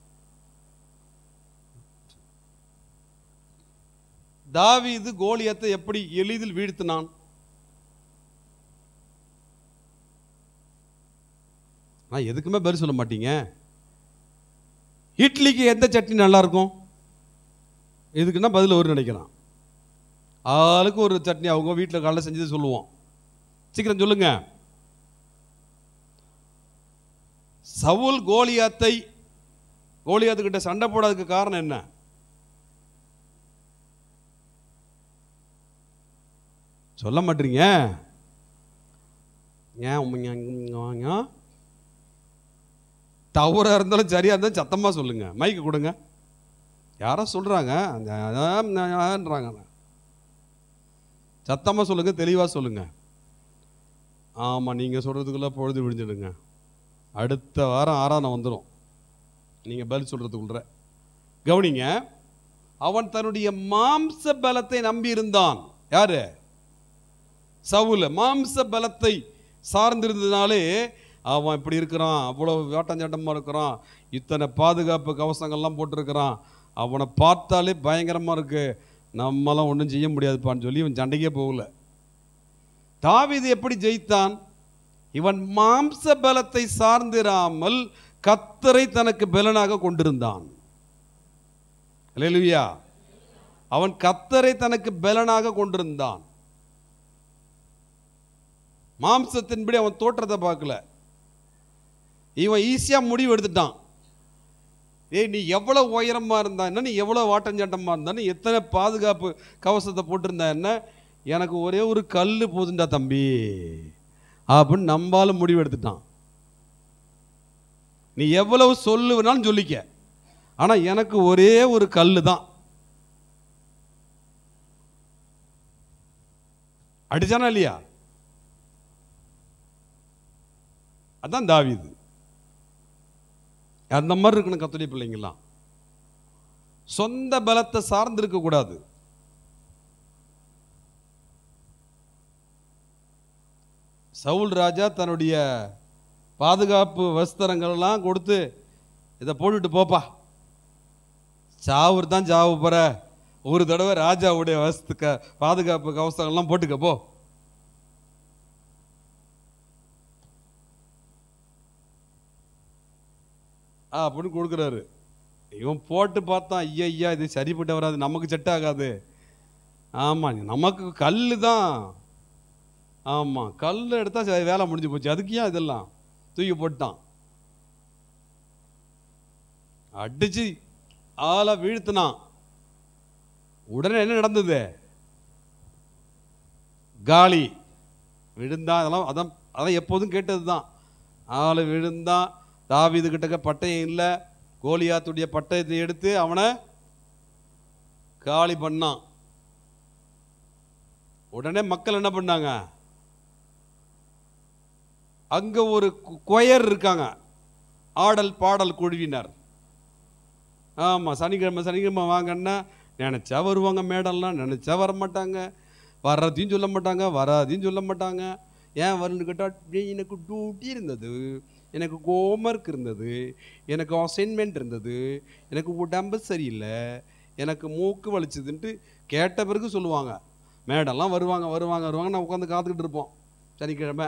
தாவீது கோலியத்தை எப்படி எளிதில் வீழ்த்தினான் நான் எதுக்குமே பதில் சொல்ல மாட்டீங்க இட்லிக்கு எந்த சட்னி நல்லா இருக்கும் இதுக்குன்னா பதில் ஒரு நினைக்கிறான் ஆளுக்கு ஒரு சட்னி அவங்க வீட்டில் காலைல செஞ்சது சொல்லுவோம் சீக்கிரம் சொல்லுங்க சவுல் கோலியாத்தை கோலியாத்துக்கிட்ட சண்டை போடாததுக்கு காரணம் என்ன சொல்ல மாட்டீங்க ஏன் உம்மைங்க, இங்க வாங்க. தவறா இருந்தாலும் சரியா இருந்தாலும் சத்தமா சொல்லுங்க மைக்கு கொடுங்க யாரோ சொல்றாங்க அதான்ன்றாங்க. சத்தமா சொல்லுங்க தெளிவா சொல்லுங்க ஆமா நீங்க சொல்றதுக்குள்ள பொழுது விழிஞ்சிடுங்க அடுத்த வாரம் ஆறான வந்துடும் நீங்க பதில் சொல்றதுக்குள்ள கவனிங்க அவன் தன்னுடைய மாம்ச பலத்தை நம்பி இருந்தான் யாரு சவுல மாம்ச பலத்தை சார்ந்திருந்ததுனாலே அவன் இப்படி இருக்கிறான் அவ்வளோ வேட்டஞ்சாட்டமாக இருக்கிறான் இத்தனை பாதுகாப்பு கவசங்கள்லாம் போட்டிருக்கிறான் அவனை பார்த்தாலே பயங்கரமாக இருக்கு நம்மளாம் ஒன்றும் செய்ய முடியாதுப்பான்னு சொல்லி இவன் சண்டைக்கே போகல தாவீது எப்படி ஜெயித்தான் இவன் மாம்ச பலத்தை சார்ந்திராமல் கத்தரை தனக்கு பலனாக கொண்டிருந்தான் அல்லேலூயா அவன் கத்தரை தனக்கு பலனாக கொண்டிருந்தான் மாம்சத்தின்படி அவன் தோற்றத்தை பார்க்கல இவன் ஈஸியாக முடிவு எடுத்துட்டான் ஏய் நீ எவ்வளோ உயரமாக இருந்தா என்ன நீ எவ்வளோ வாட்டஞ்சாட்டமாக இருந்தா நீ எத்தனை பாதுகாப்பு கவசத்தை போட்டிருந்தா என்ன எனக்கு ஒரே ஒரு கல் போதுண்டா தம்பி அப்படின்னு நம்பாலும் முடிவு எடுத்துட்டான் நீ எவ்வளவு சொல்லுவனாலும் சொல்லிக்க ஆனால் எனக்கு ஒரே ஒரு கல் தான் அடிச்சானா இல்லையா அதான் தாவீது அந்த மாதிரி இருக்கணும் கத்துடைய பிள்ளைங்களாம் சொந்த பலத்தை சார்ந்து இருக்க கூடாது சவுல் ராஜா தன்னுடைய பாதுகாப்பு வஸ்திரங்கள்லாம் கொடுத்து இதை போட்டுட்டு போப்பா சாவுர் தான் சாவு போற ஒரு தடவை ராஜாவுடைய வஸ்து க பாதுகாப்பு கவசங்கள்லாம் போட்டுக்க போ ஆ அப்படின்னு கொடுக்குறாரு இவன் போட்டு பார்த்தான் ஐயா ஐயா இது சரிப்பட்டு வராது நமக்கு செட் ஆகாது ஆமாம் நமக்கு கல் தான் ஆமாம் கல் எடுத்தா சரி, வேலை முடிஞ்சு போச்சு அதுக்கு ஏன் இதெல்லாம் தூக்கி போட்டான் அடிச்சு ஆளை வீழ்த்தினான் உடனே என்ன நடந்தது காலி விழுந்தான் அதெல்லாம் அதான் அதான் எப்போதும் கேட்டது தான் ஆள் விழுந்தான் தாவீது கிட்டக்க பட்டயம் இல்லை கோலியாத்துடைய பட்டயத்தை எடுத்து அவனை காலி பண்ணான் உடனே மக்கள் என்ன பண்ணாங்க அங்க ஒரு கு- கொயர் இருக்காங்க ஆடல் பாடல் குழுவினர் ஆமா சனிக்கிழமை சனிக்கிழமை வாங்கன்னா நினைச்சா வருவாங்க மேடம்லாம் நினைச்சா வர மாட்டாங்க வர்றதையும் சொல்ல மாட்டாங்க வராதையும் சொல்ல மாட்டாங்க ஏன் வரணும்னு கேட்டால் எனக்கு டியூட்டி இருந்தது எனக்கு ஹோம்ஒர்க் இருந்தது எனக்கு அசைன்மெண்ட் இருந்தது எனக்கு உடம்பு சரியில்லை எனக்கு மூக்கு வலிச்சதுன்ட்டு கேட்ட பிறகு சொல்லுவாங்க மேடம்லாம் வருவாங்க வருவாங்க வருவாங்க நான் உட்காந்து காத்துக்கிட்டு இருப்போம் சனிக்கிழமை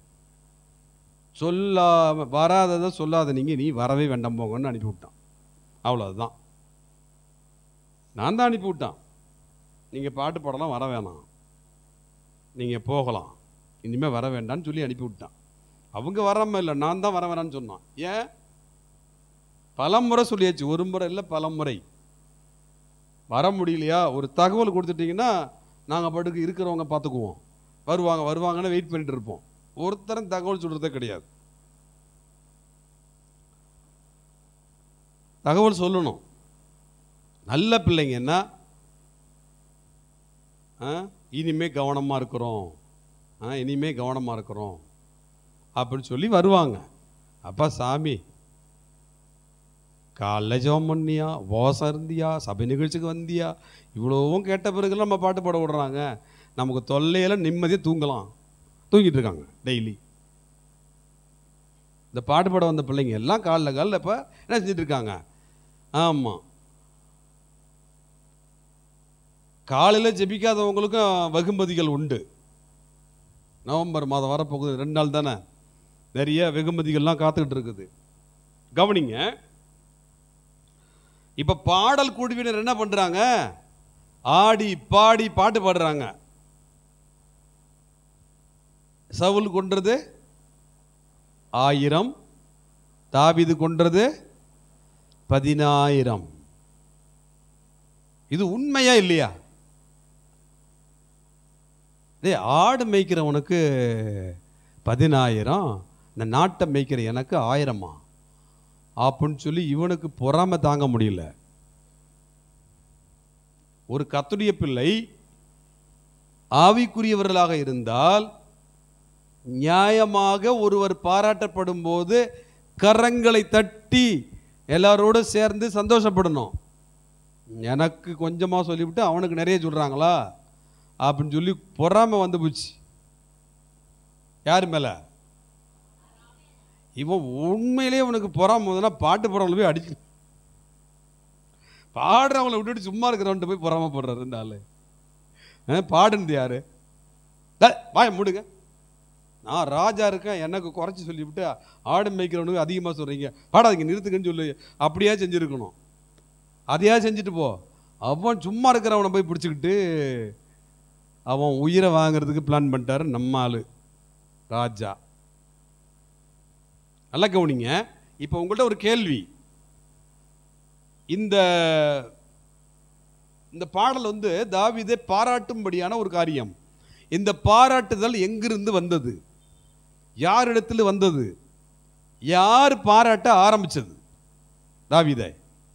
சொல்லாம வராததை சொல்லாத நீங்கள் நீ வரவே வேண்டாம் போங்கன்னு அனுப்பி விட்டான் அவ்வளோதான் நான் தான் அனுப்பி விட்டான் நீங்கள் பாட்டு பாடலாம் வர வேணாம் நீங்கள் போகலாம் இனிமேல் வர வேண்டாம்னு சொல்லி அனுப்பி விட்டான் அவங்க வராமல் இல்லை நான் தான் வர வேணான்னு சொன்னான் ஏன் பலமுறை சொல்லியாச்சு ஒரு முறை இல்லை பலமுறை வர முடியலையா ஒரு தகவல் கொடுத்துட்டீங்கன்னா நாங்கள் பாட்டுக்கு இருக்கிறவங்க பார்த்துக்குவோம் வருவாங்க வருவாங்கன்னு வெயிட் பண்ணிட்டு இருப்போம் ஒருத்தரும் தகவல் சொல்கிறதே கிடையாது தகவல் சொல்லணும் நல்ல பிள்ளைங்கன்னா ஆ, இனிமே கவனமாக இருக்கிறோம் ஆ, இனிமே கவனமாக இருக்கிறோம் அப்படின்னு சொல்லி வருவாங்க அப்பா சாமி காலைல ஜெபம் பண்ணியா உபவாசம் இருந்தியா சபை நிகழ்ச்சிக்கு வந்தியா இவ்வளவும் கேட்ட பிறகு நம்ம பாட்டு பாட விடுறாங்க நமக்கு தொல்லையில நிம்மதியாக தூங்கலாம் தூங்கிட்டு இருக்காங்க டெய்லி இந்த பாட்டு பாட வந்த பிள்ளைங்க எல்லாம் காலைல காலைல இப்போ என்ன செஞ்சுட்டு இருக்காங்க ஆமாம் காலையில் ஜெபிக்காதவங்களுக்கும் வெகுமதிகள் உண்டு நவம்பர் மாதம் வரப்போகுது ரெண்டு நாள் தானே நிறைய வெகுமதிகள்லாம் காத்துக்கிட்டு இருக்குது கவனிங்க இப்போ பாடல் குழுவினர் என்ன பண்ணுறாங்க ஆடி பாடி பாட்டு பாடுறாங்க சவுல் கொன்றது ஆயிரம் தாவீது கொன்றது பதினாயிரம் இது உண்மையா இல்லையா டேய் ஆடு மேய்க்கிறவனுக்கு பதினாயிரம் இந்த நாட்டை மேய்க்கிற எனக்கு ஆயிரமா அப்படின்னு சொல்லி இவனுக்கு பொறாமை தாங்க முடியல ஒரு கத்துடைய பிள்ளை ஆவிக்குரியவர்களாக இருந்தால் நியாயமாக ஒருவர் பாராட்டப்படும் போது கரங்களை தட்டி எல்லாரோட சேர்ந்து சந்தோஷப்படணும் எனக்கு கொஞ்சமாக சொல்லிவிட்டு அவனுக்கு நிறைய சொல்கிறாங்களா அப்படின்னு சொல்லி பொறாமை வந்து போச்சு யார் மேலே இவன் உண்மையிலேயே அவனுக்கு பொறாம வந்ததுன்னா பாட்டு போடுறவங்கள போய் அடிச்சு பாடுறவங்கள விட்டுட்டு சும்மா இருக்கிறவன்ட்டு போய் பொறாம போடுறாரு இந்த ஆளு ஆ, பாடுனது யாரு டேய், வாய மூடுங்க நான் ராஜா இருக்கேன் எனக்கு குறைச்சி சொல்லிவிட்டு ஆடு மேய்க்கிறவனுக்கு அதிகமாக சொல்கிறீங்க பாடாதீங்க நிறுத்துங்கன்னு சொல்லி அப்படியே செஞ்சுருக்கணும் அதையா செஞ்சுட்டு போ அவன் சும்மா இருக்கிறவனை போய் பிடிச்சிக்கிட்டு அவன் உயிரை வாங்குறதுக்கு பிளான் பண்ணிட்டாரு நம்ம ஆளு ராஜா நல்லா கவனிங்க இப்போ உங்கள்கிட்ட ஒரு கேள்வி இந்த இந்த பாடல் வந்து தாவீதை பாராட்டும்படியான ஒரு காரியம் இந்த பாராட்டுதல் எங்கிருந்து வந்தது யாரிடத்தில் வந்தது யார் பாராட்ட ஆரம்பிச்சது தாவீதை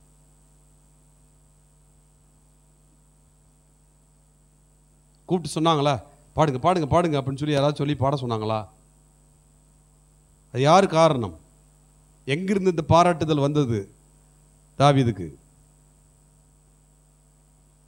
கூப்பிட்டு சொன்னாங்களா பாடுங்க பாடுங்க பாடுங்க அப்படின்னு சொல்லி யாராவது சொல்லி பாட சொன்னாங்களா அது யார் காரணம் எங்கிருந்து இந்த பாராட்டுதல் வந்தது தாவீதுக்கு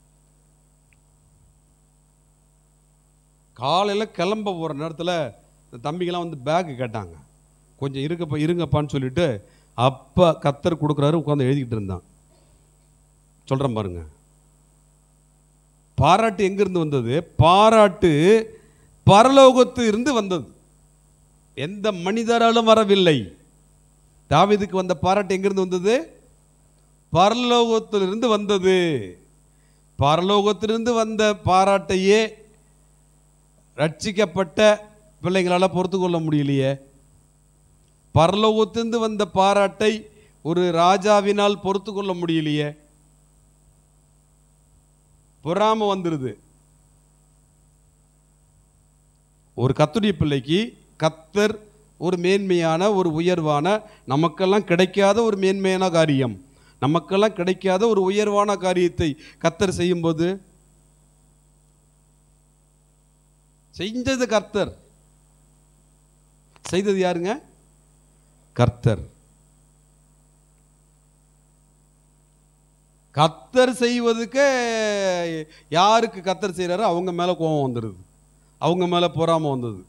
காலையில் கிளம்ப போகிற நேரத்தில் இந்த தம்பிங்கெல்லாம் வந்து பேக்கு கேட்டாங்க கொஞ்சம் இருக்கப்பா இருங்கப்பான்னு சொல்லிட்டு அப்போ கத்தர் கொடுக்குறாரு உட்காந்து எழுதிக்கிட்டு இருந்தான் சொல்கிறேன் பாருங்க பாராட்டு எங்கிருந்து வந்தது பாராட்டு பரலோகத்து இருந்து வந்தது எந்த மனிதராலும் வரவில்லை தாவீதுக்கு வந்த பாராட்டு எங்கிருந்து வந்தது பரலோகத்திலிருந்து வந்தது பரலோகத்திலிருந்து வந்த பாராட்டையே ரட்சிக்கப்பட்ட பிள்ளைங்களால் பொறுத்து கொள்ள முடியலையே பரலோகத்திலிருந்து வந்த பாராட்டை ஒரு ராஜாவினால் பொறுத்து கொள்ள முடியலையே பொறாம வந்துருது ஒரு கத்துடைய பிள்ளைக்கு கத்தர் ஒரு மேன்மையான ஒரு உயர்வான நமக்கெல்லாம் கிடைக்காத ஒரு மேன்மையான காரியம் நமக்கெல்லாம் கிடைக்காத ஒரு உயர்வான காரியத்தை கத்தர் செய்யும்போது செஞ்சது கர்த்தர் செய்தது யாருங்க கர்த்தர் கத்தர் செய்வதுக்கு யாருக்கு கத்தர் செய்கிறாரோ அவங்க மேலே கோபம் வந்துடுது அவங்க மேலே பொறாம வந்தது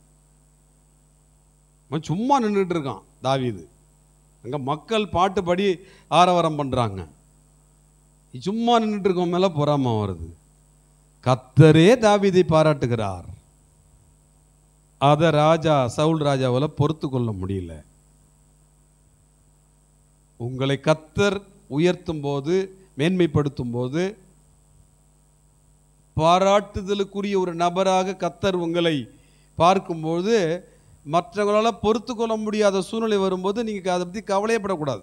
அவன் சும்மா நின்றுட்டு இருக்கான் தாவீது அங்கே மக்கள் பாட்டுப்படி ஆரவாரம் பண்ணுறாங்க சும்மா நின்றுட்டு இருக்கவன் மேலே பொறாம வருது கத்தரே தாவீதை பாராட்டுகிறார் அதை ராஜா சவுல் ராஜாவால் பொறுத்து கொள்ள முடியல உங்களை கத்தர் உயர்த்தும் போது மேன்மைப்படுத்தும் போது பாராட்டுதலுக்குரிய ஒரு நபராக கத்தர் உங்களை பார்க்கும்போது மற்றவங்களால் பொறுத்து கொள்ள முடியாத சூழ்நிலை வரும்போது நீங்கள் அதை பற்றி கவலையப்படக்கூடாது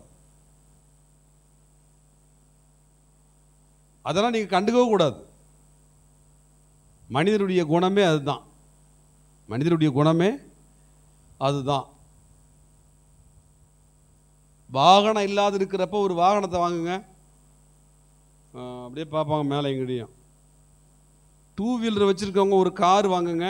அதெல்லாம் நீங்கள் கண்டுக்கவே கூடாது மனிதனுடைய குணமே அதுதான் மனிதனுடைய குணமே அதுதான் வாகனம் இல்லாத இருக்கிறப்ப ஒரு வாகனத்தை வாங்குங்க ஆ, அப்படியே பார்ப்பாங்க மேலே எங்கடியும் டூ வீலர் வச்சுருக்கவங்க ஒரு கார் வாங்குங்க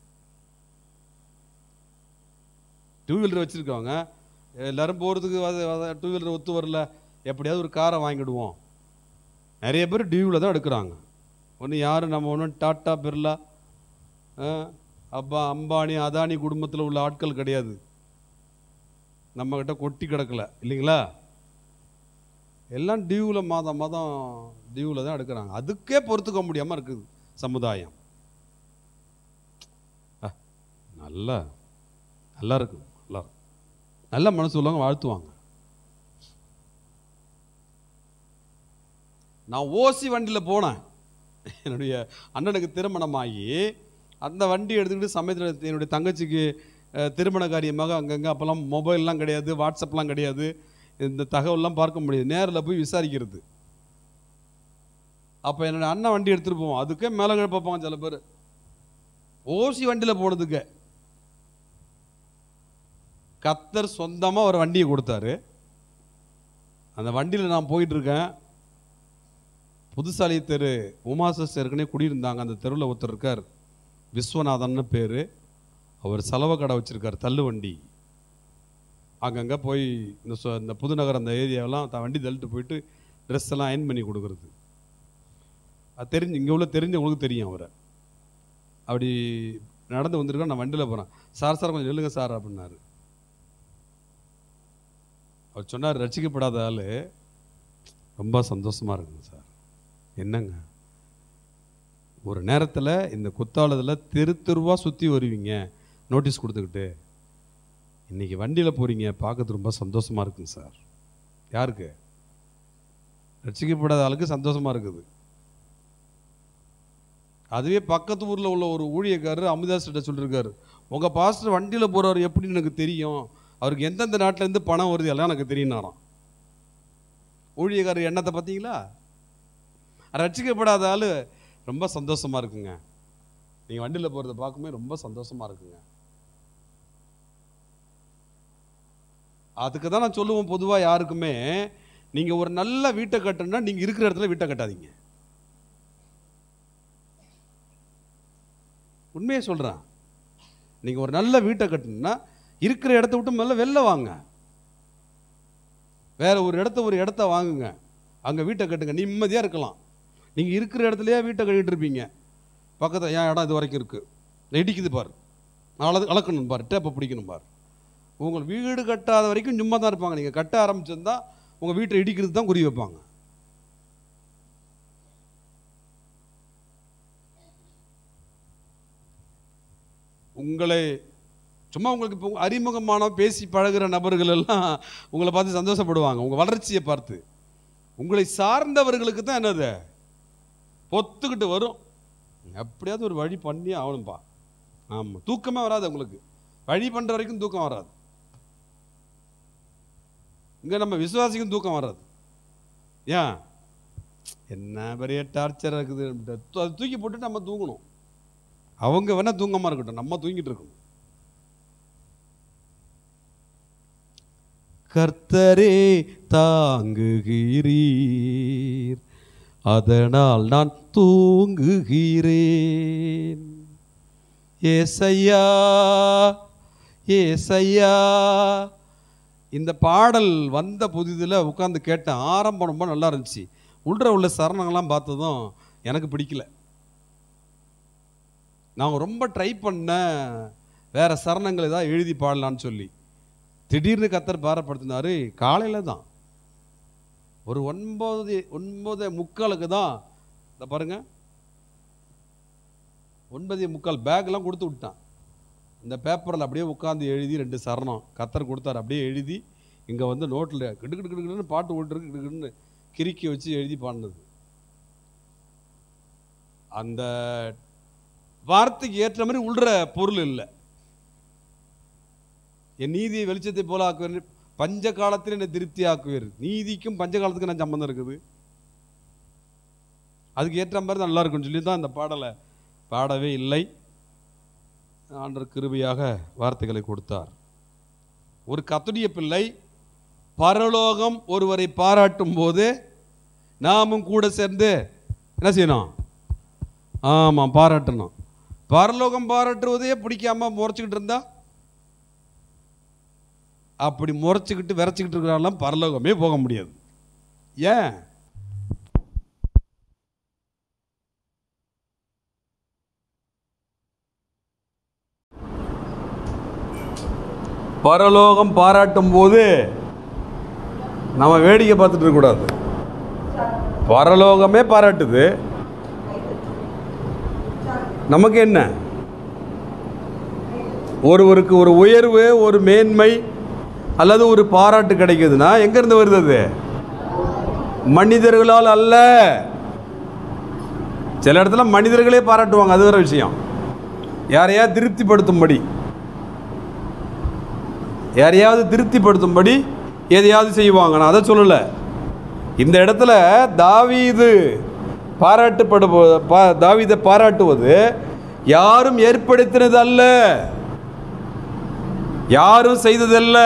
டூ வீலர் வச்சுருக்கவங்க எல்லாரும் போகிறதுக்கு டூ வீலர் ஒத்து வரல எப்படியாவது ஒரு காரை வாங்கிடுவோம் நிறைய பேர் டியூவில் தான் எடுக்கிறாங்க ஒன்று யாரும் நம்ம ஒன்றும் டாட்டா பிர்லா ஆ, அப்பா அம்பானி அதானி குடும்பத்தில் உள்ள ஆட்கள் கிடையாது நம்மக்கிட்ட கொட்டி கிடக்கல இல்லைங்களா எல்லாம் டியூவில் மாதம் மாதம் டியூவில் தான் எடுக்கிறாங்க அதுக்கே பொறுத்துக்க முடியாமல் இருக்குது சமுதாயம் அ, நல்லா நல்லா இருக்கு நல்லா இருக்கு நல்ல மனசு உள்ளவங்க வாழ்த்துவாங்க நான் ஓசி வண்டியில் போனேன் என்னுடைய அண்ணனுக்கு திருமணமாகி அந்த வண்டி எடுத்துக்கிட்டு சமயத்தில் என்னுடைய தங்கச்சிக்கு அஹ், திருமண காரியமாக அங்கங்கே அப்போல்லாம் மொபைல்லாம் கிடையாது வாட்ஸ்அப்லாம் கிடையாது இந்த தகவல்லாம் பார்க்க முடியாது நேரில் போய் விசாரிக்கிறது அப்போ என்னோட அண்ணன் வண்டி எடுத்துகிட்டு போவோம் அதுக்கே மேலே கீழே பார்ப்பாங்க சில பேர் ஓசி வண்டியில் போனதுக்கு கத்தர் சொந்தமாக ஒரு வண்டியை கொடுத்தாரு அந்த வண்டியில் நான் போயிட்டு இருக்கேன் புதுசாலி தெரு உமாசஸ் ஏற்கனவே குடியிருந்தாங்க அந்த தெருவில் ஒருத்தர் இருக்கார் விஸ்வநாதன்னு பேர் அவர் செலவு கடை வச்சுருக்கார் தள்ளு வண்டி அங்கங்கே போய் இந்த சொ- இந்த புதுநகர் அந்த ஏரியாவெல்லாம் த வண்டி தள்ளிட்டு போயிட்டு ட்ரெஸ் எல்லாம் அயன் பண்ணி கொடுக்குறது அது தெரிஞ்சு இங்கே உள்ள தெரிஞ்சவங்களுக்கு தெரியும் அவரை அப்படி நடந்து வந்திருக்கோம் நான் வண்டியில் போகிறேன் சார் சார் கொஞ்சம் நில்லுங்க சார் அப்படின்னாரு அவர் சொன்னார் ரசிக்கப்படாத ஆள் ரொம்ப சந்தோஷமாக இருக்குங்க சார் என்னங்க ஒரு நேரத்தில் இந்த குத்தாலத்தில் தெரு தெருவாக சுற்றி வருவீங்க நோட்டீஸ் கொடுத்துக்கிட்டு இன்னைக்கு வண்டியில் போகிறீங்க பார்க்கறது ரொம்ப சந்தோஷமாக இருக்குங்க சார் யாருக்கு ரசிக்கப்படாத ஆளுக்கு சந்தோஷமாக இருக்குது அதுவே பக்கத்து ஊரில் உள்ள ஒரு ஊழியக்காரர் அமிதாஸ்கிட்ட சொல்லியிருக்காரு உங்கள் பாஸ்டர் வண்டியில் போகிறவர் எப்படின்னு எனக்கு தெரியும் அவருக்கு எந்தெந்த நாட்டிலேருந்து பணம் வருது எல்லாம் எனக்கு தெரியும்னாராம் ஊழியக்காரர் எண்ணத்தை பார்த்தீங்களா ரட்சிக்கப்படாத ஆள் ரொம்ப சந்தோஷமாக இருக்குங்க நீங்கள் வண்டியில் போகிறத பார்க்கும்போது ரொம்ப சந்தோஷமாக இருக்குங்க அதுக்கு தான் நான் சொல்லுவேன் பொதுவாக யாருக்குமே நீங்கள் ஒரு நல்ல வீட்டை கட்டணும்னா நீங்கள் இருக்கிற இடத்துல வீட்டை கட்டாதீங்க உண்மையை சொல்கிறேன் நீங்கள் ஒரு நல்ல வீட்டை கட்டணும்னா இருக்கிற இடத்த விட்டு முதல்ல வெளில வாங்க வேற ஒரு இடத்த ஒரு இடத்த வாங்குங்க அங்கே வீட்டை கட்டுங்க நிம்மதியாக இருக்கலாம் நீங்கள் இருக்கிற இடத்துலயே வீட்டை கட்டிட்டு இருப்பீங்க பக்கத்தில் என் இடம் இது வரைக்கும் இருக்குது இடிக்குது பாரு அள அளக்கணும் பார் டேப்பை பிடிக்கணும் பார் உங்கள் வீடு கட்டாத வரைக்கும் சும்மா தான் இருப்பாங்க நீங்கள் கட்ட ஆரம்பிச்சிருந்தா உங்கள் வீட்டை இடிக்கிறது தான் குறி வைப்பாங்க உங்களை சும்மா உங்களுக்கு இப்போ அறிமுகமான பேசி பழகுற நபர்கள் எல்லாம் உங்களை பார்த்து சந்தோஷப்படுவாங்க உங்கள் வளர்ச்சியை பார்த்து உங்களை சார்ந்தவர்களுக்கு தான் என்னது பொத்துக்கிட்டு வரும் எப்படியாவது ஒரு வழி பண்ணி ஆகணும்ப்பா ஆமாம் தூக்கமே வராது உங்களுக்கு வழி பண்ணுற வரைக்கும் தூக்கம் வராது இங்கே நம்ம விசுவாசிக்கும் தூக்கம் வராது ஏன் என்ன பெரிய டார்ச்சராக இருக்குது அதை தூக்கி போட்டு நம்ம தூங்கணும் அவங்க வேணா தூங்கமாக இருக்கட்டும் நம்ம தூங்கிட்டு இருக்கணும் கர்த்தரே தாங்குகிறீர் அதனால் நான் தூங்குகிறேன் ஏசையா ஏசையா இந்த பாடல் வந்த புதிதில் உட்காந்து கேட்டேன் ஆரம்பம் ரொம்ப நல்லா இருந்துச்சு உள்ள உள்ள சரணங்கள்லாம் பார்த்ததும் எனக்கு பிடிக்கல நான் ரொம்ப ட்ரை பண்ணேன் வேற சரணங்கள் ஏதாவது எழுதி பாடலான்னு சொல்லி திடீர்னு கத்தர் பாரப்படுத்தினாரு காலையில் தான் ஒரு ஒன்பது ஒன்பது முக்காலுக்கு தான் இந்த பாருங்க ஒன்பதே முக்கால் பேக்லாம் கொடுத்து விட்டான் இந்த பேப்பரில் அப்படியே உட்காந்து எழுதி ரெண்டு சரணம் கத்தர் கொடுத்தாரு அப்படியே எழுதி இங்கே வந்து நோட்டில் கிடு கிடு கிடு கிடுன்னு பாட்டு ஓட்டுருக்கு கிடு கிடுன்னு கிறுக்கி வச்சு எழுதி பாடினது அந்த வார்த்தைக்கு ஏற்ற மாதிரி உள்ற பொருள் இல்லை என் நீதியை வெளிச்சத்தை போல ஆக்குவேன் பஞ்ச காலத்தில் என்னை திருப்தி ஆக்குவீர் நீதிக்கும் பஞ்ச காலத்துக்கும் என்ன சம்பந்தம் இருக்குது அதுக்கு ஏற்ற மாதிரி தான் நல்லா இருக்கும்னு சொல்லி தான் இந்த பாடலை பாடவே இல்லை ஆண்டவர் கிருபையாக வார்த்தைகளை கொடுத்தார் ஒரு கத்துடைய பிள்ளை பரலோகம் ஒருவரை பாராட்டும் போது நாமும் கூட சேர்ந்து என்ன செய்யணும் ஆமாம் பாராட்டணும் பரலோகம் பாராட்டுவதையே பிடிக்காம முறைச்சிக்கிட்டு இருந்தா அப்படி முறைச்சிக்கிட்டு விரைச்சிக்கிட்டு இருக்கிறாலாம் பரலோகமே போக முடியாது ஏன் பரலோகம் பாராட்டும் போது நம்ம வேடிக்கை பார்த்துட்டு இருக்கக்கூடாது பரலோகமே பாராட்டுது நமக்கு என்ன ஒருவருக்கு ஒரு உயர்வு ஒரு மேன்மை அல்லது ஒரு பாராட்டு கிடைக்குதுன்னா எங்கேருந்து வருது அது மனிதர்களால் அல்ல சில இடத்துல மனிதர்களே பாராட்டுவாங்க அது வேற விஷயம் யாரையா திருப்திப்படுத்தும்படி யாரையாவது திருப்திப்படுத்தும்படி எதையாவது செய்வாங்க நான் அதை சொல்லலை இந்த இடத்துல தாவீது பாராட்டப்படு பா தாவீதை பாராட்டுவது யாரும் ஏற்படுத்தினது அல்ல யாரும் செய்ததல்ல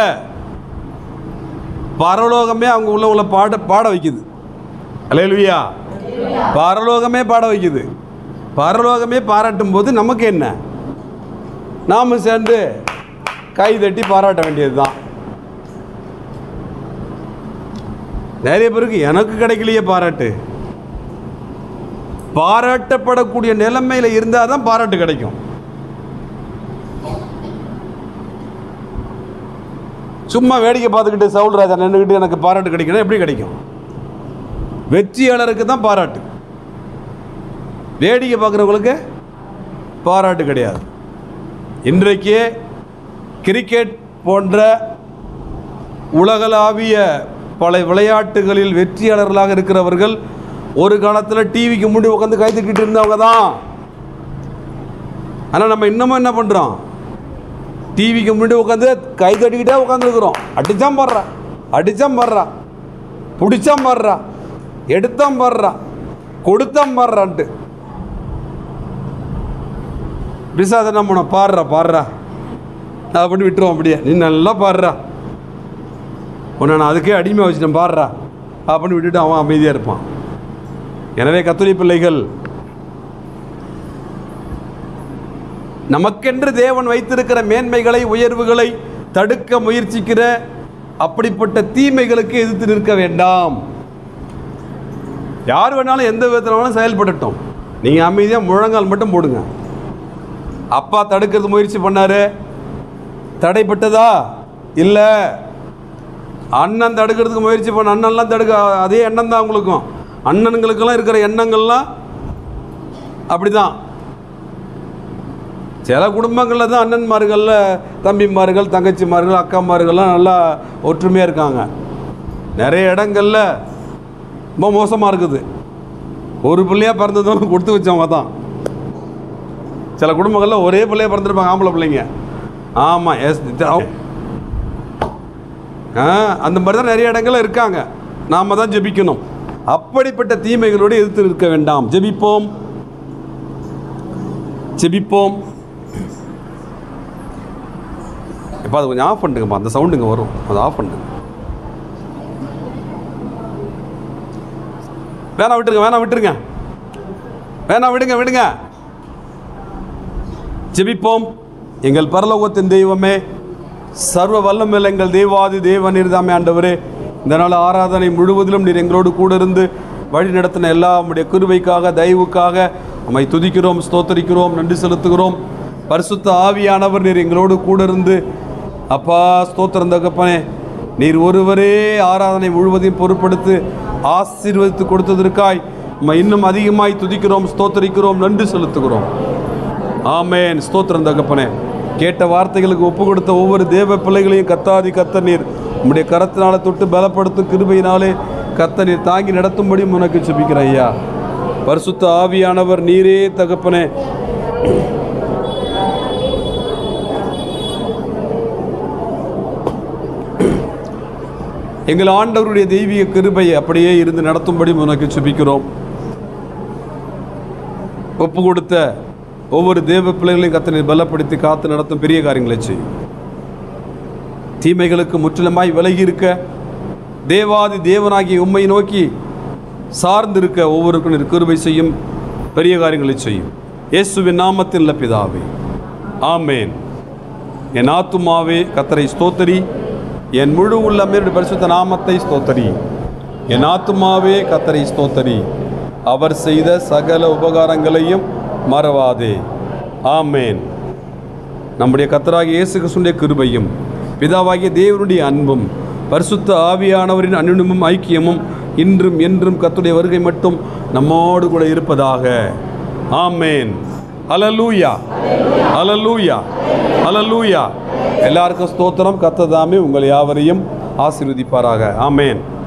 பரலோகமே அவங்க உள்ள உள்ள பாட பாட வைக்குது அல்லேலுவியா பரலோகமே பாட வைக்குது பரலோகமே பாராட்டும் போது நமக்கு என்ன நாம சேர்ந்து கை தட்டி பாராட்ட வேண்டியது தான் நிறைய பேருக்கு எனக்கு கிடைக்கலையே பாராட்டு பாராட்டப்படக்கூடிய நிலைமையில இருந்தால் தான் பாராட்டு கிடைக்கும் சும்மா வேடிக்கை பார்த்துக்கிட்டு சவுல் ராஜா நின்றுக்கிட்டு எனக்கு பாராட்டு கிடைக்கணும் எப்படி கிடைக்கும் வெற்றியாளருக்கு தான் பாராட்டு வேடிக்கை பார்க்குறவங்களுக்கு பாராட்டு கிடையாது இன்றைக்கு கிரிக்கெட் போன்ற உலகளாவிய பல விளையாட்டுகளில் வெற்றியாளர்களாக இருக்கிறவர்கள் ஒரு காலத்தில் டிவிக்கு முன்னாடி உட்காந்து கை தட்டிட்டு இருந்தவங்க தான் ஆனால் நம்ம இன்னமும் என்ன பண்ணுறோம் டிவிக்கு முன்னாடி உட்காந்து கை தட்டிக்கிட்டே உட்காந்துருக்குறோம் அடிச்சாம் பாடுறா அடிச்சாம் பாடுறா பிடிச்சாம் பாடுறா எடுத்தாம் பாடுறா கொடுத்தாம் பாடுறான்ட்டு பிசாத என்ன பண்ணோம் பாடுறா பாடுறா அப்படின்னு விட்டுருவோம் அப்படியே நீ நல்லா பாடுறா உன்னை நான் அதுக்கே அடிமை வச்சுட்டேன் பாடுறா அப்படின்னு விட்டுட்டு அவன் அமைதியாக இருப்பான் எனவே கத்துரை பிள்ளைகள் நமக்கென்று தேவன் வைத்திருக்கிற மேன்மைகளை உயர்வுகளை தடுக்க முயற்சிக்கிற அப்படிப்பட்ட தீமைகளுக்கு எதிர்த்து நிற்க வேண்டாம் யார் வேணாலும் எந்த விதத்தில் வேணாலும் செயல்படட்டும் நீங்கள் அமைதியாக முழங்கால் மட்டும் போடுங்க அப்பா தடுக்கிறது முயற்சி பண்ணாரு தடைப்பட்டதா இல்லை அண்ணன் தடுக்கிறதுக்கு முயற்சி பண்ண அண்ணன்லாம் தடுக்க அதே எண்ணம் தான் உங்களுக்கும் அண்ணனுங்களுக்கெல்லாம் இருக்கிற எண்ணங்கள்லாம் அப்படிதான் சில குடும்பங்களில் தான் அண்ணன்மார்களில் தம்பிமார்கள் தங்கச்சிமார்கள் அக்காமார்கள்லாம் நல்லா ஒற்றுமையாக இருக்காங்க நிறைய இடங்கள்ல ரொம்ப மோசமாக இருக்குது ஒரு பிள்ளையாக பிறந்ததும் கொடுத்து வச்சவங்க தான் சில குடும்பங்களில் ஒரே பிள்ளையா பிறந்திருப்பாங்க ஆம்பளை பிள்ளைங்க ஆமாம் எஸ் ஆ அந்த மாதிரி தான் நிறைய இடங்கள்ல இருக்காங்க நாம தான் ஜெபிக்கணும் அப்படிப்பட்ட தீமைகளோடு எதிர்த்து இருக்க வேண்டாம் ஜெபிப்போம் ஜெபிப்போம் இப்போ அது கொஞ்சம் ஆஃப் பண்ணுங்கப்பா அந்த சவுண்டுங்க வரும் அதை ஆஃப் பண்ணுங்க வேணா விட்டுருங்க வேணா விட்டுருங்க வேணா விடுங்க விடுங்க ஜெபிப்போம் எங்கள் பரலோகத்தின் தெய்வமே சர்வ வல்லமில்ல எங்கள் தேவாதி தேவ நீர்தாமே ஆண்டவரே இந்த நாள் ஆராதனை முழுவதிலும் நீர் எங்களோடு கூட இருந்து வழி நடத்தின எல்லா உம்முடைய கிருபைக்காக தயவுக்காக உம்மை துதிக்கிறோம் ஸ்தோத்தரிக்கிறோம் நன்றி செலுத்துகிறோம் பரிசுத்த ஆவியானவர் நீர் எங்களோடு கூட இருந்து அப்பா ஸ்தோத்திரம் தகப்பனே நீர் ஒருவரே ஆராதனை முழுவதையும் பொருட்படுத்து ஆசீர்வதித்து கொடுத்ததற்காய் உம்மை இன்னும் அதிகமாய் துதிக்கிறோம் ஸ்தோத்தரிக்கிறோம் நன்றி செலுத்துகிறோம் ஆமேன் ஸ்தோத்திரம் தகப்பனே கேட்ட வார்த்தைகளுக்கு ஒப்பு கொடுத்த ஒவ்வொரு தேவ பிள்ளைகளையும் கத்தாதி கத்த நீர் உம்முடைய கரத்தினால தொட்டு பலப்படுத்தும் கிருபையினாலே கத்த நீர் தாங்கி நடத்தும்படி உனக்கு சுபிக்கிறேன் ஐயா பரிசுத்த ஆவியானவர் நீரே தகப்பனே எங்கள் ஆண்டவருடைய தெய்வீக கிருபையை அப்படியே இருந்து நடத்தும்படி உனக்கு சுபிக்கிறோம் ஒப்பு கொடுத்த ஒவ்வொரு தேவ பிள்ளைகளையும் கத்தனை பலப்படுத்தி காத்து நடத்தும் பெரிய காரியங்களை செய்யும் தீமைகளுக்கு முற்றிலுமாய் விலகி இருக்க தேவாதி தேவனாகிய உம்மை நோக்கி சார்ந்திருக்க ஒவ்வொருக்கும் நீர் கிருபை செய்யும் பெரிய காரியங்களை செய்யும் இயேசுவின் நாமத்தில் உள்ள பிதாவே ஆமேன் என் ஆத்துமாவே கத்தரை ஸ்தோத்தரி என் முழு உள்ளமே பரிசுத்த நாமத்தை ஸ்தோத்தரி என் ஆத்துமாவே கத்தரை ஸ்தோத்தரி அவர் செய்த சகல உபகாரங்களையும் மறவாதே ஆமேன் நம்முடைய கத்தராகிய இயேசு கிறிஸ்துடைய கிருபையும் பிதாவாகிய தேவனுடைய அன்பும் பரிசுத்த ஆவியானவரின் அனுபவமும் ஐக்கியமும் இன்றும் என்றும் கத்துடைய வருகை மட்டும் நம்மோடு கூட இருப்பதாக ஆமேன் அலலூயா அலலூயா அலலூயா எல்லாருக்கும் ஸ்தோத்திரம் கத்ததாமே உங்கள் யாவரையும் ஆசீர்வதிப்பாராக ஆமேன்